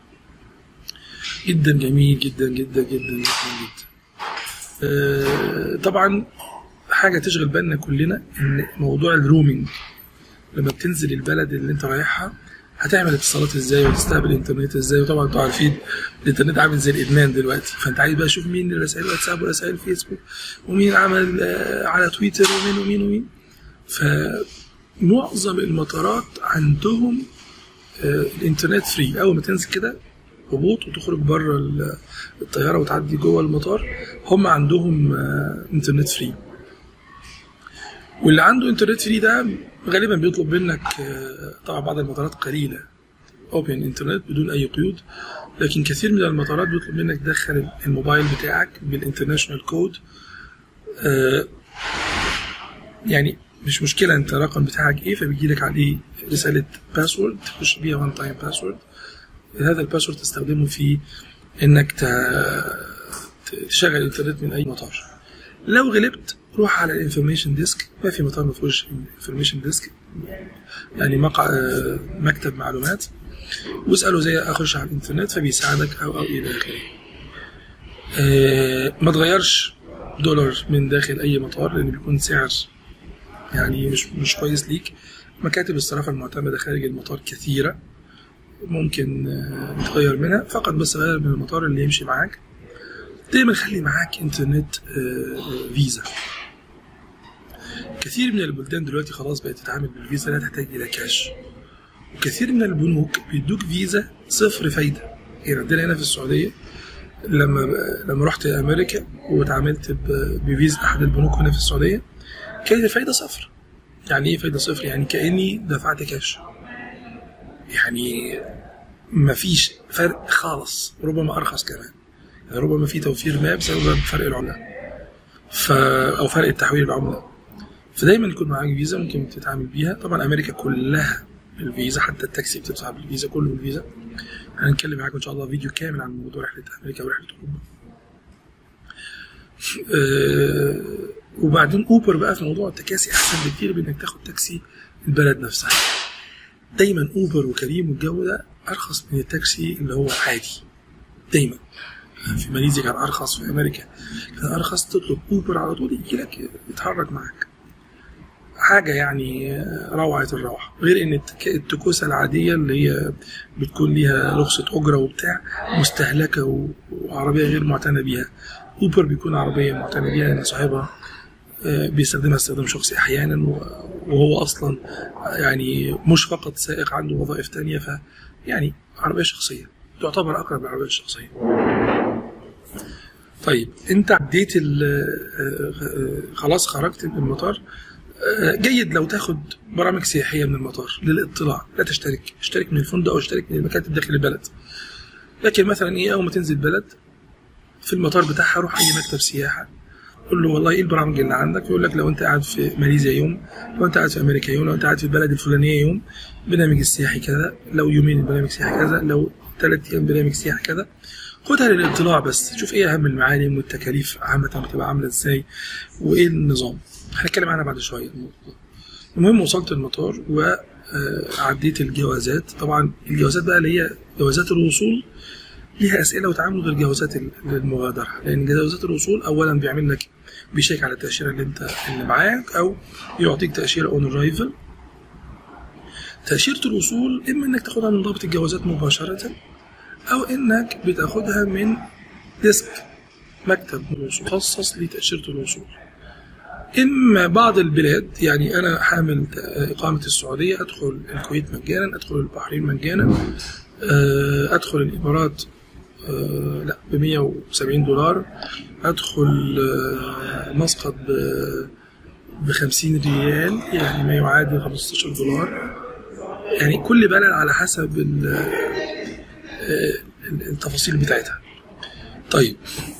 Speaker 1: جدا جميل جدا جدا جدا جدا جدا آه، طبعا حاجه تشغل بالنا كلنا ان موضوع الرومينج لما بتنزل البلد اللي انت رايحها هتعمل اتصالات ازاي وتستقبل انترنت ازاي وطبعا انتوا عارفين الانترنت عامل زي الادمان دلوقتي فانت عايز بقى تشوف مين رسائل واتساب ورسائل فيسبوك ومين عمل آه، على تويتر ومين ومين ومين فمعظم المطارات عندهم آه، الانترنت فري اول ما تنزل كده هبوط وتخرج بره ال- الطياره وتعدي جوه المطار هم عندهم آه، انترنت فري واللي عنده انترنت فري ده غالبا بيطلب منك آه، طبعا بعض المطارات قليله اوبن انترنت بدون اي قيود لكن كثير من المطارات بيطلب منك تدخل الموبايل بتاعك بالانترناشونال كود آه، يعني مش مشكله انت الرقم بتاعك ايه فبيجي لك عليه رساله باسورد تخش بيها وان تايم باسورد هذا الباسورد تستخدمه في انك ت- تشغل الانترنت من اي مطار لو غلبت روح على الانفورميشن ديسك ما في مطار ما فيهوش انفورميشن ديسك يعني مقع آه، مكتب معلومات واساله زي اخش على الانترنت فبيساعدك او او الى اخره آه، ما تغيرش دولار من داخل اي مطار لان بيكون سعر يعني مش مش كويس ليك مكاتب الصرافه المعتمده خارج المطار كثيره ممكن آه، تغير منها فقط بس غير من المطار اللي يمشي معاك دايما خلي معاك انترنت آه، آه، فيزا كثير من البلدان دلوقتي خلاص بقت تتعامل بالفيزا لا تحتاج الى كاش وكثير من البنوك بيدوك فيزا صفر فايده يعني عندنا هنا في السعوديه لما لما رحت امريكا واتعاملت ب- بفيزا احد البنوك هنا في السعوديه كانت الفايده صفر يعني ايه فايده صفر يعني كاني دفعت كاش يعني مفيش فرق خالص ربما ارخص كمان يعني ربما في توفير ما بسبب فرق العمله ف او فرق التحويل العمله فدايما يكون معاك فيزا ممكن تتعامل بيها طبعا امريكا كلها بالفيزا حتى التاكسي بتدفع بالفيزا كله بالفيزا هنتكلم معاكم ان شاء الله فيديو كامل عن موضوع رحله امريكا ورحله اوروبا آه، وبعدين اوبر بقى في موضوع التكاسي احسن بكتير بانك تاخد تاكسي البلد نفسها دايما اوبر وكريم والجو ده ارخص من التاكسي اللي هو عادي دايما في ماليزيا كان ارخص في امريكا كان ارخص تطلب اوبر على طول يجي لك يتحرك معاك حاجة يعني روعة الروعة غير ان التك- التكوسة العادية اللي هي بتكون ليها رخصة أجرة وبتاع مستهلكة و- وعربية غير معتنى بيها أوبر بيكون عربية معتنى بيها لأن صاحبها آه، بيستخدمها استخدام شخصي أحيانا و- وهو أصلا يعني مش فقط سائق عنده وظائف تانية ف يعني عربية شخصية تعتبر أقرب للعربية الشخصية طيب انت عديت ال- آه، آه، خلاص خرجت من المطار آه، جيد لو تاخد برامج سياحيه من المطار للاطلاع لا تشترك اشترك من الفندق او اشترك من المكاتب داخل البلد لكن مثلا ايه اول ما تنزل بلد في المطار بتاعها روح اي مكتب سياحه قول له والله ايه البرامج اللي عندك يقول لك لو انت قاعد في ماليزيا يوم لو انت قاعد في امريكا يوم لو انت قاعد في البلد الفلانيه يوم برنامج السياحي كذا لو يومين البرنامج السياحي كذا لو ثلاث ايام برنامج سياحي كذا خدها للاطلاع بس شوف ايه اهم المعالم والتكاليف عامه بتبقى عامله ازاي وايه النظام هنتكلم عنها بعد شويه المهم وصلت المطار وعديت الجوازات طبعا الجوازات بقى اللي هي جوازات الوصول ليها اسئله وتعامل غير جوازات المغادره لان جوازات الوصول اولا بيعمل لك بيشيك على التاشيره اللي انت اللي معاك او يعطيك تاشيره اون ارايفل تاشيره الوصول اما انك تاخدها من ضابط الجوازات مباشره او انك بتاخدها من ديسك مكتب مخصص لتاشيره الوصول اما بعض البلاد يعني انا حامل اقامه السعوديه ادخل الكويت مجانا ادخل البحرين مجانا ادخل الامارات لا ب 170 دولار ادخل مسقط ب 50 ريال يعني ما يعادل 15 دولار يعني كل بلد على حسب التفاصيل بتاعتها طيب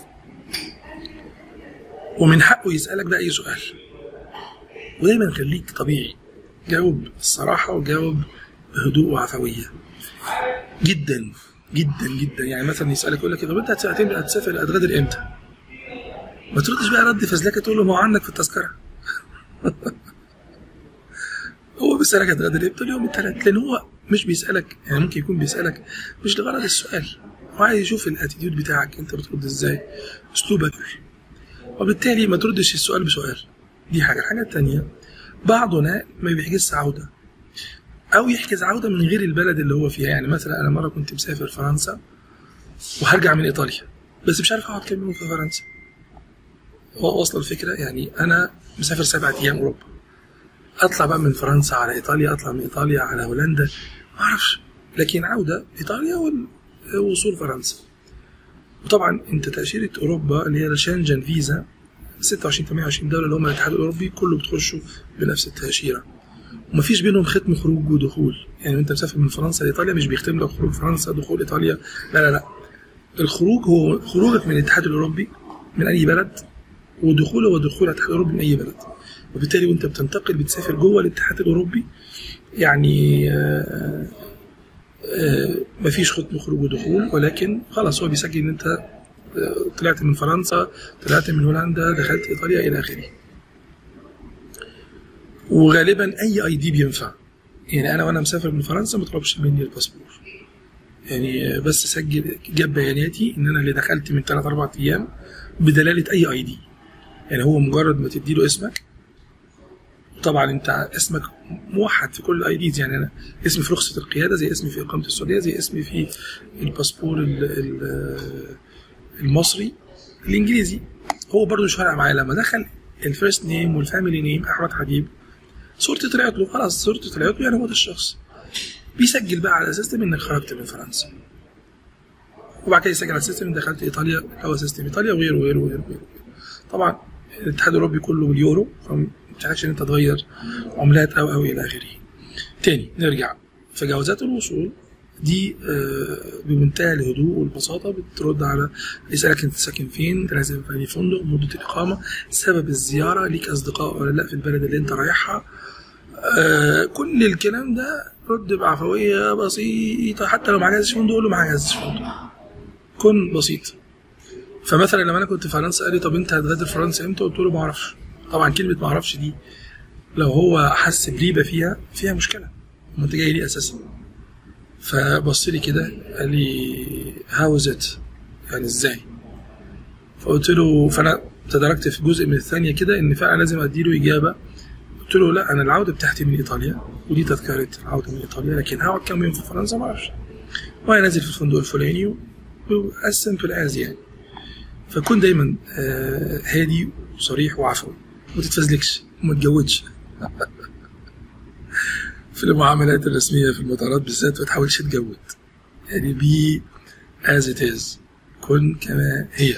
Speaker 1: ومن حقه يسألك بقى أي سؤال ودايما خليك طبيعي جاوب الصراحة وجاوب بهدوء وعفوية جدا جدا جدا يعني مثلا يسألك يقول لك طب أنت هتسافر هتغادر إمتى؟ ما تردش بقى رد فزلكة تقول له ما هو عندك في التذكرة هو بيسألك هتغادر إمتى؟ اليوم الثلاث لأن هو مش بيسألك يعني ممكن يكون بيسألك مش لغرض السؤال هو عايز يشوف الاتيتيود بتاعك انت بترد ازاي اسلوبك وبالتالي ما تردش السؤال بسؤال دي حاجة الحاجة التانية بعضنا ما بيحجزش عودة أو يحجز عودة من غير البلد اللي هو فيها يعني مثلا أنا مرة كنت مسافر فرنسا وهرجع من إيطاليا بس مش عارف أقعد كام يوم في فرنسا واصل الفكرة يعني أنا مسافر سبعة أيام أوروبا أطلع بقى من فرنسا على إيطاليا أطلع من إيطاليا على هولندا ما أعرفش لكن عودة إيطاليا ووصول فرنسا وطبعا انت تاشيره اوروبا اللي هي الشنجن فيزا 26 28 دوله اللي هم الاتحاد الاوروبي كله بتخشوا بنفس التاشيره ومفيش بينهم ختم خروج ودخول يعني انت مسافر من فرنسا لايطاليا مش بيختم لك خروج فرنسا دخول ايطاليا لا لا لا الخروج هو خروجك من الاتحاد الاوروبي من اي بلد ودخوله هو دخول الاتحاد الاوروبي من اي بلد وبالتالي وانت بتنتقل بتسافر جوه الاتحاد الاوروبي يعني آه مفيش ختم خروج ودخول ولكن خلاص هو بيسجل ان انت طلعت من فرنسا طلعت من هولندا دخلت ايطاليا الى اخره وغالبا اي اي دي بينفع يعني انا وانا مسافر من فرنسا ما طلبش مني الباسبور يعني بس سجل جاب بياناتي ان انا اللي دخلت من 3 4 ايام بدلاله اي اي دي يعني هو مجرد ما تدي له اسمك طبعا انت اسمك موحد في كل الاي ديز يعني انا اسمي في رخصه القياده زي اسمي في اقامه السعوديه زي اسمي في الباسبور المصري الانجليزي هو برضه مش فارق معايا لما دخل الفيرست نيم والفاميلي نيم احمد حبيب صورتي طلعت له خلاص صورتي طلعت له يعني هو ده الشخص بيسجل بقى على السيستم انك خرجت من فرنسا وبعد كده يسجل على السيستم ان دخلت ايطاليا هو سيستم ايطاليا وغيره وغيره وغيره طبعا الاتحاد الاوروبي كله باليورو تحتاجش ان انت تغير عملات او او الى اخره. تاني نرجع فجوازات الوصول دي بمنتهى الهدوء والبساطه بترد على يسالك انت ساكن فين انت لازم في فندق مده الاقامه سبب الزياره ليك اصدقاء ولا لا في البلد اللي انت رايحها كل الكلام ده رد بعفويه بسيطه حتى لو ما حجزتش فندق قول له ما حجزتش فندق كن بسيط فمثلا لما انا كنت في فرنسا قال لي طب انت هتغادر فرنسا امتى قلت له ما اعرفش طبعا كلمه ما اعرفش دي لو هو حس بريبه فيها فيها مشكله ما انت جاي ليه اساسا فبص لي كده قال لي هاو ات يعني ازاي فقلت له فانا تدركت في جزء من الثانيه كده ان فعلا لازم ادي له اجابه قلت له لا انا العوده بتاعتي من ايطاليا ودي تذكره العوده من ايطاليا لكن هقعد كام يوم في فرنسا ما اعرفش وانا نازل في الفندق الفلاني as simple as يعني فكون دايما هادي وصريح وعفوي ما تتفزلكش وما تجودش في المعاملات الرسمية في المطارات بالذات ما تحاولش تجود يعني بي as it is كن كما هي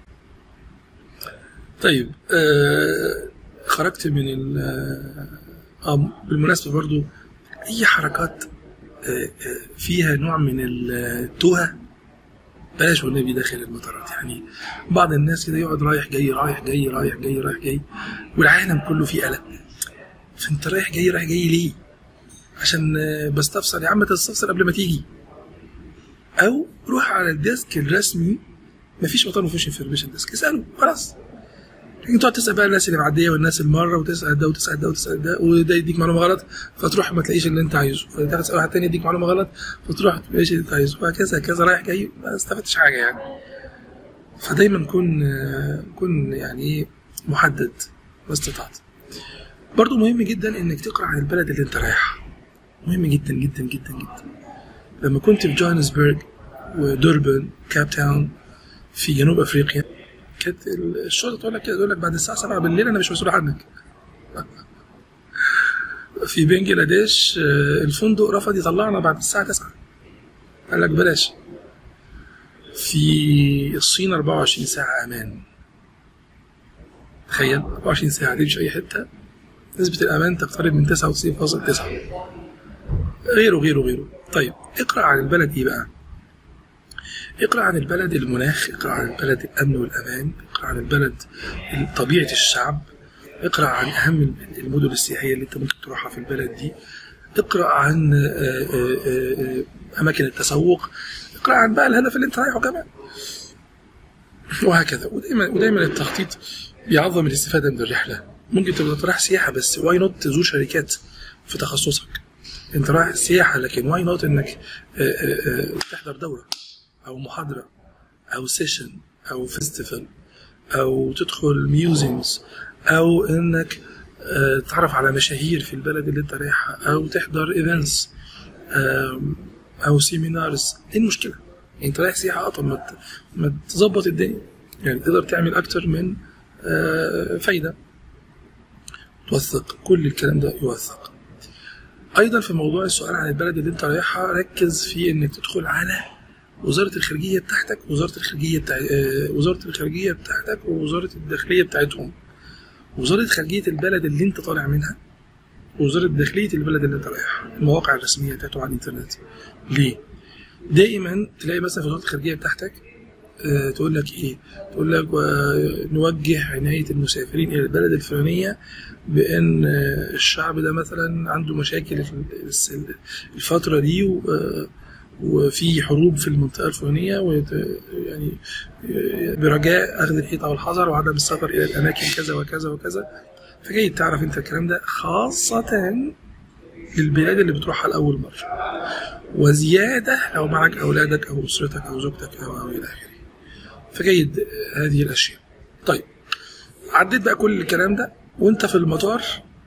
Speaker 1: طيب آه خرجت من ال آه بالمناسبة برضو أي حركات آه فيها نوع من التوهة بلاش والنبي داخل المطارات يعني بعض الناس كده يقعد رايح جاي رايح جاي رايح جاي رايح جاي والعالم كله فيه قلق فانت رايح جاي رايح جاي ليه؟ عشان بستفسر يا عم تستفسر قبل ما تيجي او روح على الديسك الرسمي مفيش مطار مفيش انفورميشن ديسك اساله خلاص لكن تقعد تسال بقى الناس اللي معديه والناس المره وتسال ده وتسال ده وتسال ده وده يديك معلومه غلط فتروح ما تلاقيش اللي انت عايزه فتروح تسال واحد تاني يديك معلومه غلط فتروح ما تلاقيش اللي انت عايزه وهكذا هكذا رايح جاي ما استفدتش حاجه يعني فدايما كن كن يعني ايه محدد ما استطعت برضو مهم جدا انك تقرا عن البلد اللي انت رايحها مهم جدا جدا جدا جدا لما كنت في جوهانسبرج ودربن كاب تاون في جنوب افريقيا كانت الشرطه تقول لك كده تقول لك بعد الساعه 7 بالليل انا مش مسؤول عنك في بنجلاديش الفندق رفض يطلعنا بعد الساعه 9 قال لك بلاش في الصين 24 ساعه امان تخيل 24 ساعه تمشي اي حته نسبه الامان تقترب من 99.9 غيره غيره غيره طيب اقرا عن البلد ايه بقى اقرا عن البلد المناخ اقرا عن البلد الامن والامان اقرا عن البلد طبيعه الشعب اقرا عن اهم المدن السياحيه اللي انت ممكن تروحها في البلد دي اقرا عن اماكن التسوق اقرا عن بقى الهدف اللي انت رايحه كمان وهكذا ودايما ودايما التخطيط بيعظم الاستفاده من الرحله ممكن تبقى رايح سياحه بس واي نوت تزور شركات في تخصصك انت رايح سياحه لكن واي نوت انك تحضر دوره او محاضره او سيشن او فيستيفال او تدخل ميوزيمز او انك تتعرف على مشاهير في البلد اللي انت رايحها او تحضر ايفنتس او سيمينارز ايه المشكله؟ انت رايح سياحه طب ما ما تظبط الدنيا يعني تقدر تعمل اكتر من فايده توثق كل الكلام ده يوثق ايضا في موضوع السؤال عن البلد اللي انت رايحها ركز في انك تدخل على وزاره الخارجيه بتاعتك وزاره الخارجيه بتاع وزاره الخارجيه بتاعتك ووزاره الداخليه بتاعتهم وزاره خارجيه البلد اللي انت طالع منها ووزاره داخليه البلد اللي انت رايحها المواقع الرسميه بتاعته على الانترنت ليه دائما تلاقي مثلا في وزاره الخارجيه بتاعتك أه تقول لك ايه تقول لك نوجه عنايه المسافرين الى البلد الفلانيه بان الشعب ده مثلا عنده مشاكل الفتره دي وفي حروب في المنطقه الفلانيه يعني برجاء اخذ الحيطه والحذر وعدم السفر الى الاماكن كذا وكذا وكذا فجيد تعرف انت الكلام ده خاصه للبلاد اللي بتروحها لاول مره وزياده لو معك اولادك او اسرتك او زوجتك او او الى اخره فجيد هذه الاشياء طيب عديت بقى كل الكلام ده وانت في المطار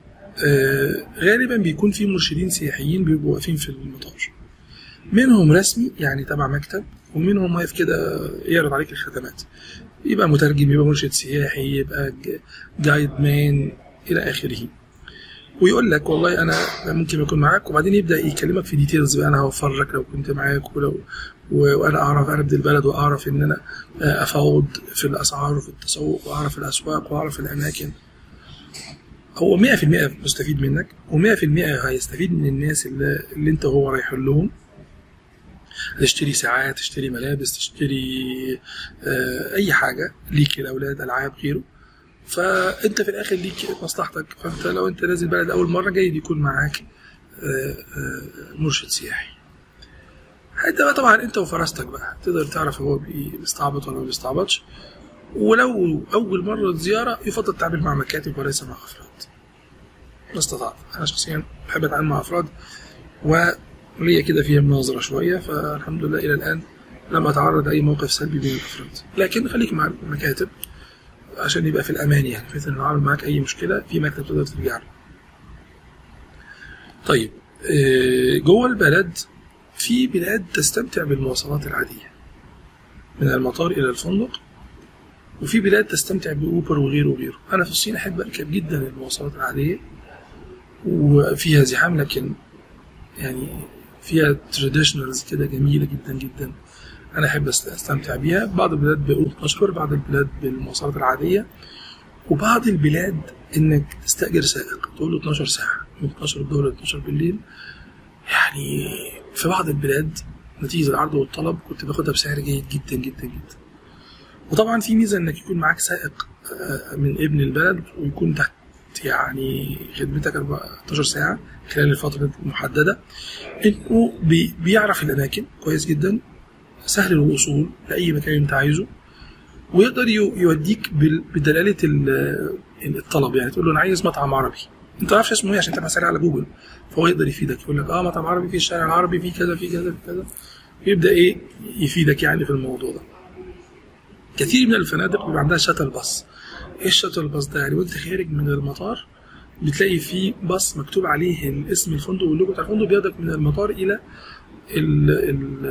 Speaker 1: آه غالبا بيكون في مرشدين سياحيين بيبقوا واقفين في المطار منهم رسمي يعني تبع مكتب ومنهم واقف كده يعرض عليك الخدمات يبقى مترجم يبقى مرشد سياحي يبقى جايد مان الى اخره ويقول لك والله انا ممكن اكون معاك وبعدين يبدا يكلمك في ديتيلز بقى انا هوفر لك لو كنت معاك ولو وانا اعرف انا ابن البلد واعرف ان انا افاوض في الاسعار وفي التسوق واعرف الاسواق واعرف الاماكن هو 100% مستفيد منك و100% هيستفيد من الناس اللي, اللي انت وهو رايح لهم تشتري ساعات تشتري ملابس تشتري آه اي حاجه ليك الاولاد العاب غيره فانت في الاخر ليك مصلحتك فانت لو انت نازل بلد اول مره جاي يكون معاك آه آه مرشد سياحي انت بقى طبعا انت وفرستك بقى تقدر تعرف هو بيستعبط ولا ما بيستعبطش ولو اول مره زياره يفضل التعامل مع مكاتب وليس مع افراد ما استطعت انا شخصيا بحب اتعامل مع افراد وليا كده فيها مناظره شويه فالحمد لله الى الان لم اتعرض اي موقف سلبي بين الافراد لكن خليك مع المكاتب عشان يبقى في الامان يعني بحيث ان لو عمل معاك اي مشكله في مكتب تقدر ترجع له طيب جوه البلد في بلاد تستمتع بالمواصلات العاديه من المطار الى الفندق وفي بلاد تستمتع باوبر وغيره وغيره انا في الصين احب اركب جدا المواصلات العاديه وفيها زحام لكن يعني فيها تراديشنالز كده جميله جدا جدا انا احب استمتع بيها بعض البلاد بيقولوا 12 بعض البلاد بالمواصلات العاديه وبعض البلاد انك تستاجر سائق تقول له 12 ساعه من 12 الظهر ل 12 بالليل يعني في بعض البلاد نتيجه العرض والطلب كنت باخدها بسعر جيد جدا جدا جدا وطبعا في ميزه انك يكون معاك سائق من ابن البلد ويكون تحت يعني خدمتك 14 ساعه خلال الفتره المحدده انه بي بيعرف الاماكن كويس جدا سهل الوصول لاي مكان انت عايزه ويقدر يو- يوديك بال- بدلاله ال- الطلب يعني تقول له انا عايز مطعم عربي انت ما تعرفش اسمه ايه عشان تبقى سريع على جوجل فهو يقدر يفيدك يقول لك اه مطعم عربي في الشارع العربي في كذا في كذا في كذا يبدا ايه يفيدك يعني في الموضوع ده كثير من الفنادق بيبقى عندها شاتل باص ايه الشاتل باص ده يعني وانت خارج من المطار بتلاقي فيه باص مكتوب عليه اسم الفندق واللوجو بتاع الفندق بياخدك من المطار الى ال ال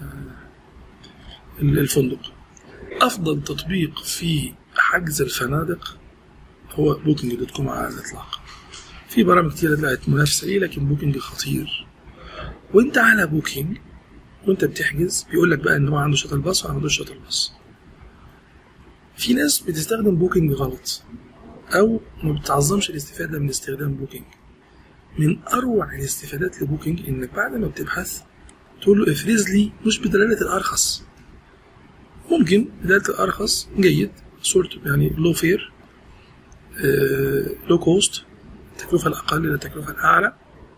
Speaker 1: ال- الفندق افضل تطبيق في حجز الفنادق هو بوكينج دوت كوم على الاطلاق في برامج كتير طلعت منافسه ليه لكن بوكينج خطير وانت على بوكينج وانت بتحجز بيقول لك بقى ان هو عنده شاتل باص ولا ما عندوش شاتل باص في ناس بتستخدم بوكينج غلط او ما بتعظمش الاستفاده من استخدام بوكينج من اروع الاستفادات لبوكينج انك بعد ما بتبحث تقول له افرز لي مش بدلاله الارخص ممكن بدلاله الارخص جيد صورته يعني لو فير لو كوست التكلفه الاقل الى التكلفه الاعلى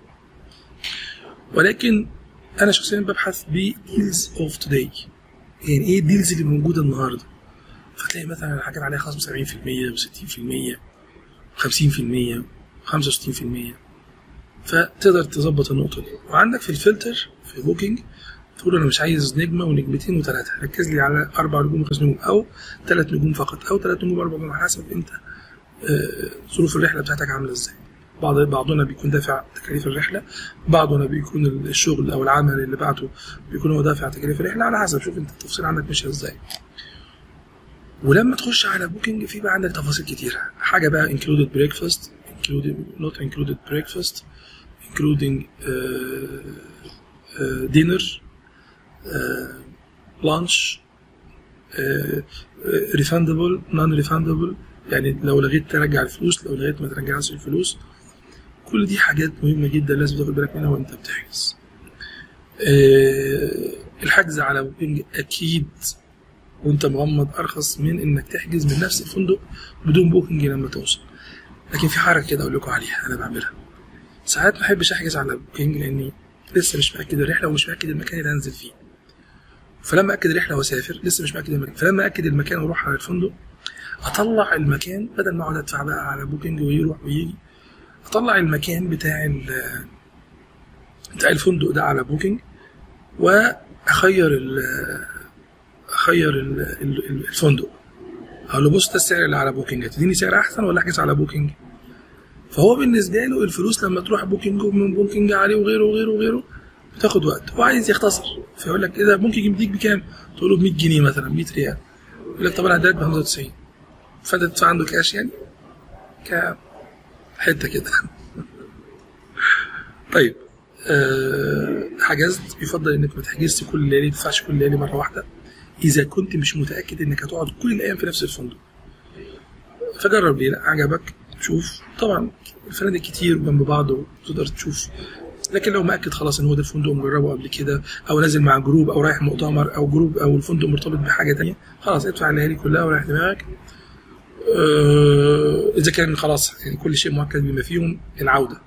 Speaker 1: ولكن انا شخصيا ببحث بديلز اوف توداي يعني ايه الديلز اللي موجوده النهارده فتلاقي مثلا حاجات عليها خصم 70% و60% 50% 65% فتقدر تظبط النقطه دي وعندك في الفلتر في بوكينج تقول انا مش عايز نجمه ونجمتين وثلاثه ركز لي على اربع نجوم وخمس نجوم او ثلاث نجوم فقط او ثلاث نجوم اربع نجوم على حسب انت آه، ظروف الرحله بتاعتك عامله ازاي بعض بعضنا بيكون دافع تكاليف الرحله بعضنا بيكون الشغل او العمل اللي بعته بيكون هو دافع تكاليف الرحله على حسب شوف انت التفصيل عندك ماشيه ازاي ولما تخش على بوكينج في بقى عندك تفاصيل كتيره حاجه بقى included breakfast included not included breakfast including uh, uh, dinner uh, lunch uh, refundable non refundable يعني لو لغيت ترجع الفلوس لو لغيت ما ترجعش الفلوس كل دي حاجات مهمة جدا لازم تاخد بالك منها وانت بتحجز آه، الحجز على بوكينج اكيد وانت مغمض ارخص من انك تحجز من نفس الفندق بدون بوكينج لما توصل لكن في حركه كده اقول لكم عليها انا بعملها ساعات ما احبش احجز على بوكينج لاني لسه مش مأكد الرحله ومش مأكد المكان اللي هنزل فيه فلما اكد الرحله واسافر لسه مش مأكد المكان فلما اكد المكان واروح على الفندق اطلع المكان بدل ما اقعد ادفع بقى على بوكينج ويروح ويجي اطلع المكان بتاع ال- بتاع الفندق ده على بوكينج واخير ال اخير ال- ال- ال- الفندق اقول له بص ده السعر اللي على بوكينج هتديني سعر احسن ولا احجز على بوكينج فهو بالنسبه له الفلوس لما تروح بوكينج ومن بوكينج عليه وغيره وغيره وغيره بتاخد وقت هو عايز يختصر فيقول لك ايه ده ممكن يديك بكام؟ تقول له ب 100 جنيه مثلا 100 ريال يقول لك طب انا هديك ب 95 فانت تدفع عنده كاش يعني كحته كده طيب أه حجزت يفضل انك ما تحجزش كل ليله ما تدفعش كل ليله مره واحده اذا كنت مش متاكد انك هتقعد كل الايام في نفس الفندق فجرب ليه لا عجبك شوف طبعا الفنادق كتير جنب بعض وتقدر تشوف لكن لو مأكد خلاص ان هو ده الفندق مجربه قبل كده او نازل مع جروب او رايح مؤتمر او جروب او الفندق مرتبط بحاجه تانية خلاص ادفع الليالي كلها وريح دماغك آه، اذا كان خلاص يعني كل شيء مؤكد بما فيهم العوده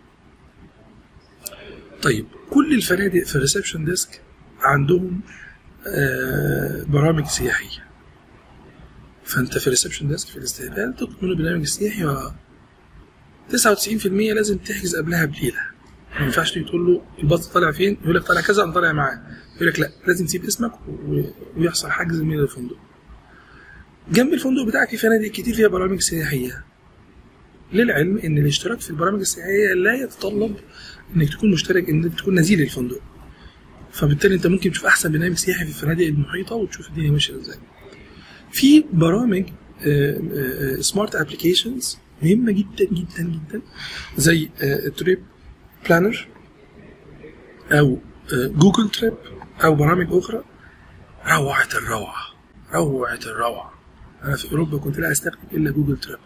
Speaker 1: طيب كل الفنادق في الريسبشن ديسك عندهم آه، برامج سياحيه فانت في الريسبشن ديسك في الاستقبال تطلب منه برنامج سياحي و 99% لازم تحجز قبلها بليله ما ينفعش تيجي تقول له الباص طالع فين يقول لك طالع كذا انا طالع معاه يقول لك لا لازم تسيب اسمك و- ويحصل حجز من الفندق جنب الفندق بتاعك في فنادق كتير فيها برامج سياحيه للعلم ان الاشتراك في البرامج السياحيه لا يتطلب انك تكون مشترك انك تكون نزيل الفندق فبالتالي انت ممكن تشوف احسن برنامج سياحي في الفنادق المحيطه وتشوف الدنيا ماشيه ازاي في برامج سمارت ابلكيشنز مهمه جدا جدا جدا زي تريب بلانر او جوجل تريب او برامج اخرى روعه الروعه روعه الروعه انا في اوروبا كنت لا استخدم الا جوجل تريب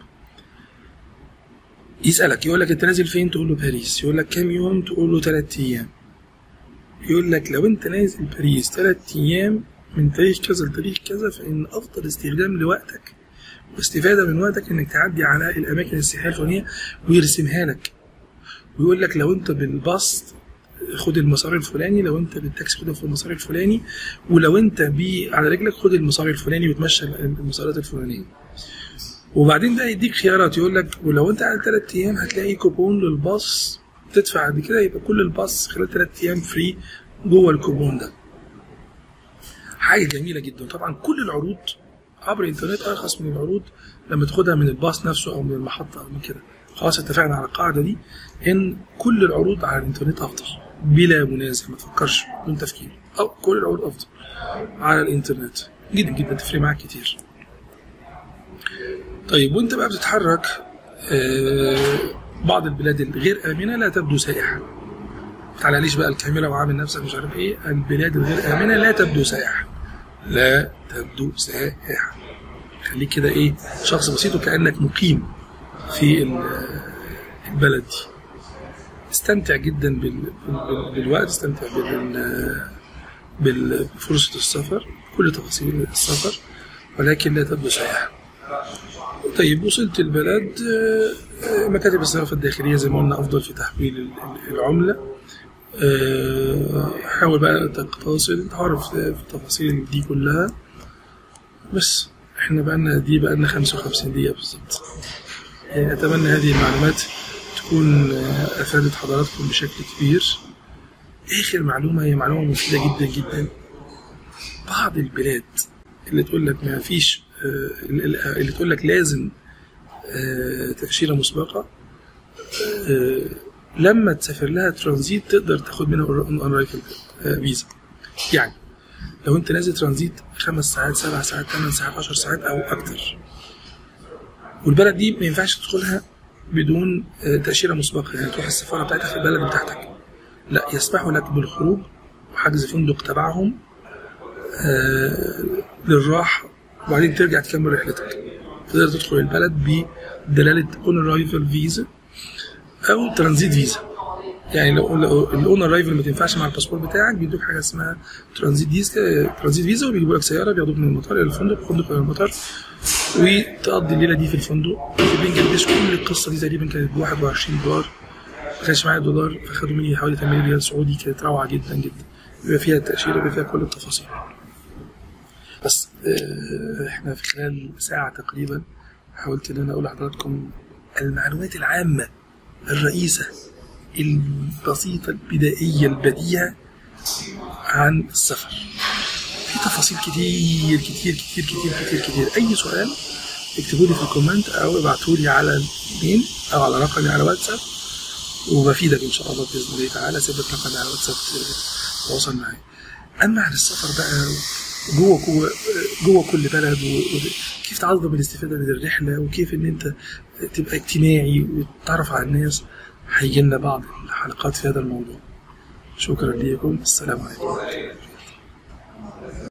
Speaker 1: يسالك يقول لك انت نازل فين تقول له باريس يقول لك كام يوم تقول له ثلاث ايام يقول لك لو انت نازل باريس ثلاث ايام من تاريخ كذا لتاريخ كذا فان افضل استخدام لوقتك واستفاده من وقتك انك تعدي على الاماكن السياحيه الفلانيه ويرسمها لك ويقول لك لو انت بالباص خد المسار الفلاني لو انت بالتاكسي خد في المسار الفلاني ولو انت بي على رجلك خد المسار الفلاني وتمشى المسارات الفلانيه وبعدين ده يديك خيارات يقول لك ولو انت قاعد ثلاث ايام هتلاقي كوبون للباص تدفع قد كده يبقى كل الباص خلال ثلاث ايام فري جوه الكوبون ده حاجه جميله جدا طبعا كل العروض عبر الانترنت ارخص من العروض لما تاخدها من الباص نفسه او من المحطه او من كده خلاص اتفقنا على القاعده دي ان كل العروض على الانترنت افضل بلا منازع ما تفكرش بدون تفكير او كل العروض افضل على الانترنت جدا جدا تفرق معاك كتير طيب وانت بقى بتتحرك آه بعض البلاد الغير امنه لا تبدو سائحه تعالى ليش بقى الكاميرا وعامل نفسك مش عارف ايه البلاد الغير امنه لا تبدو سائحه لا تبدو سائحه خليك كده ايه شخص بسيط وكانك مقيم في البلد دي استمتع جدا بال... بال... بالوقت استمتع بال... بفرصة السفر كل تفاصيل السفر ولكن لا تبدو سائحة طيب وصلت البلد مكاتب الصرافة الداخلية زي ما قلنا أفضل في تحويل العملة حاول بقى تتصل تعرف في التفاصيل دي كلها بس احنا بقالنا دي بقالنا 55 دقيقة بالظبط يعني أتمنى هذه المعلومات تكون أفادت حضراتكم بشكل كبير آخر معلومة هي معلومة مفيدة جدا جدا بعض البلاد اللي تقول لك ما فيش اللي تقول لك لازم تأشيرة مسبقة لما تسافر لها ترانزيت تقدر تاخد منها اون فيزا يعني لو انت نازل ترانزيت خمس ساعات سبع ساعات ثمان ساعات 10 ساعات او اكتر والبلد دي ما ينفعش تدخلها بدون تأشيرة مسبقة يعني تروح السفارة بتاعتها في البلد بتاعتك لا يسمحوا لك بالخروج وحجز فندق تبعهم آه للراحة وبعدين ترجع تكمل رحلتك تقدر تدخل البلد بدلالة اون ارايفل فيزا او ترانزيت فيزا يعني لو الاون ارايفل ما تنفعش مع الباسبور بتاعك بيدوك حاجه اسمها ترانزيت فيزا ترانزيت فيزا وبيجيبوا لك سياره بياخدوك من المطار الى الفندق الفندق الى المطار وتقضي الليله دي في الفندق في بنجلاديش كل القصه دي تقريبا كانت ب 21 دولار ما كانش معايا دولار فخدوا مني حوالي 8 ريال سعودي كانت روعه جدا جدا بيبقى فيها التاشيره بيبقى فيها كل التفاصيل بس احنا في خلال ساعه تقريبا حاولت ان انا اقول لحضراتكم المعلومات العامه الرئيسه البسيطه البدائيه البديهه عن السفر في تفاصيل كتير كتير كتير كتير كتير كتير اي سؤال اكتبوا لي في الكومنت او ابعتوا لي على الايميل او على رقمي على واتساب وبفيدك ان شاء الله باذن الله تعالى سيب لك رقمي على واتساب تواصل معايا اما عن السفر بقى جوه جوه جوه كل بلد وكيف تعظم الاستفاده من الرحله وكيف ان انت تبقى اجتماعي وتتعرف على الناس هيجي لنا بعض الحلقات في هذا الموضوع شكرا لكم السلام عليكم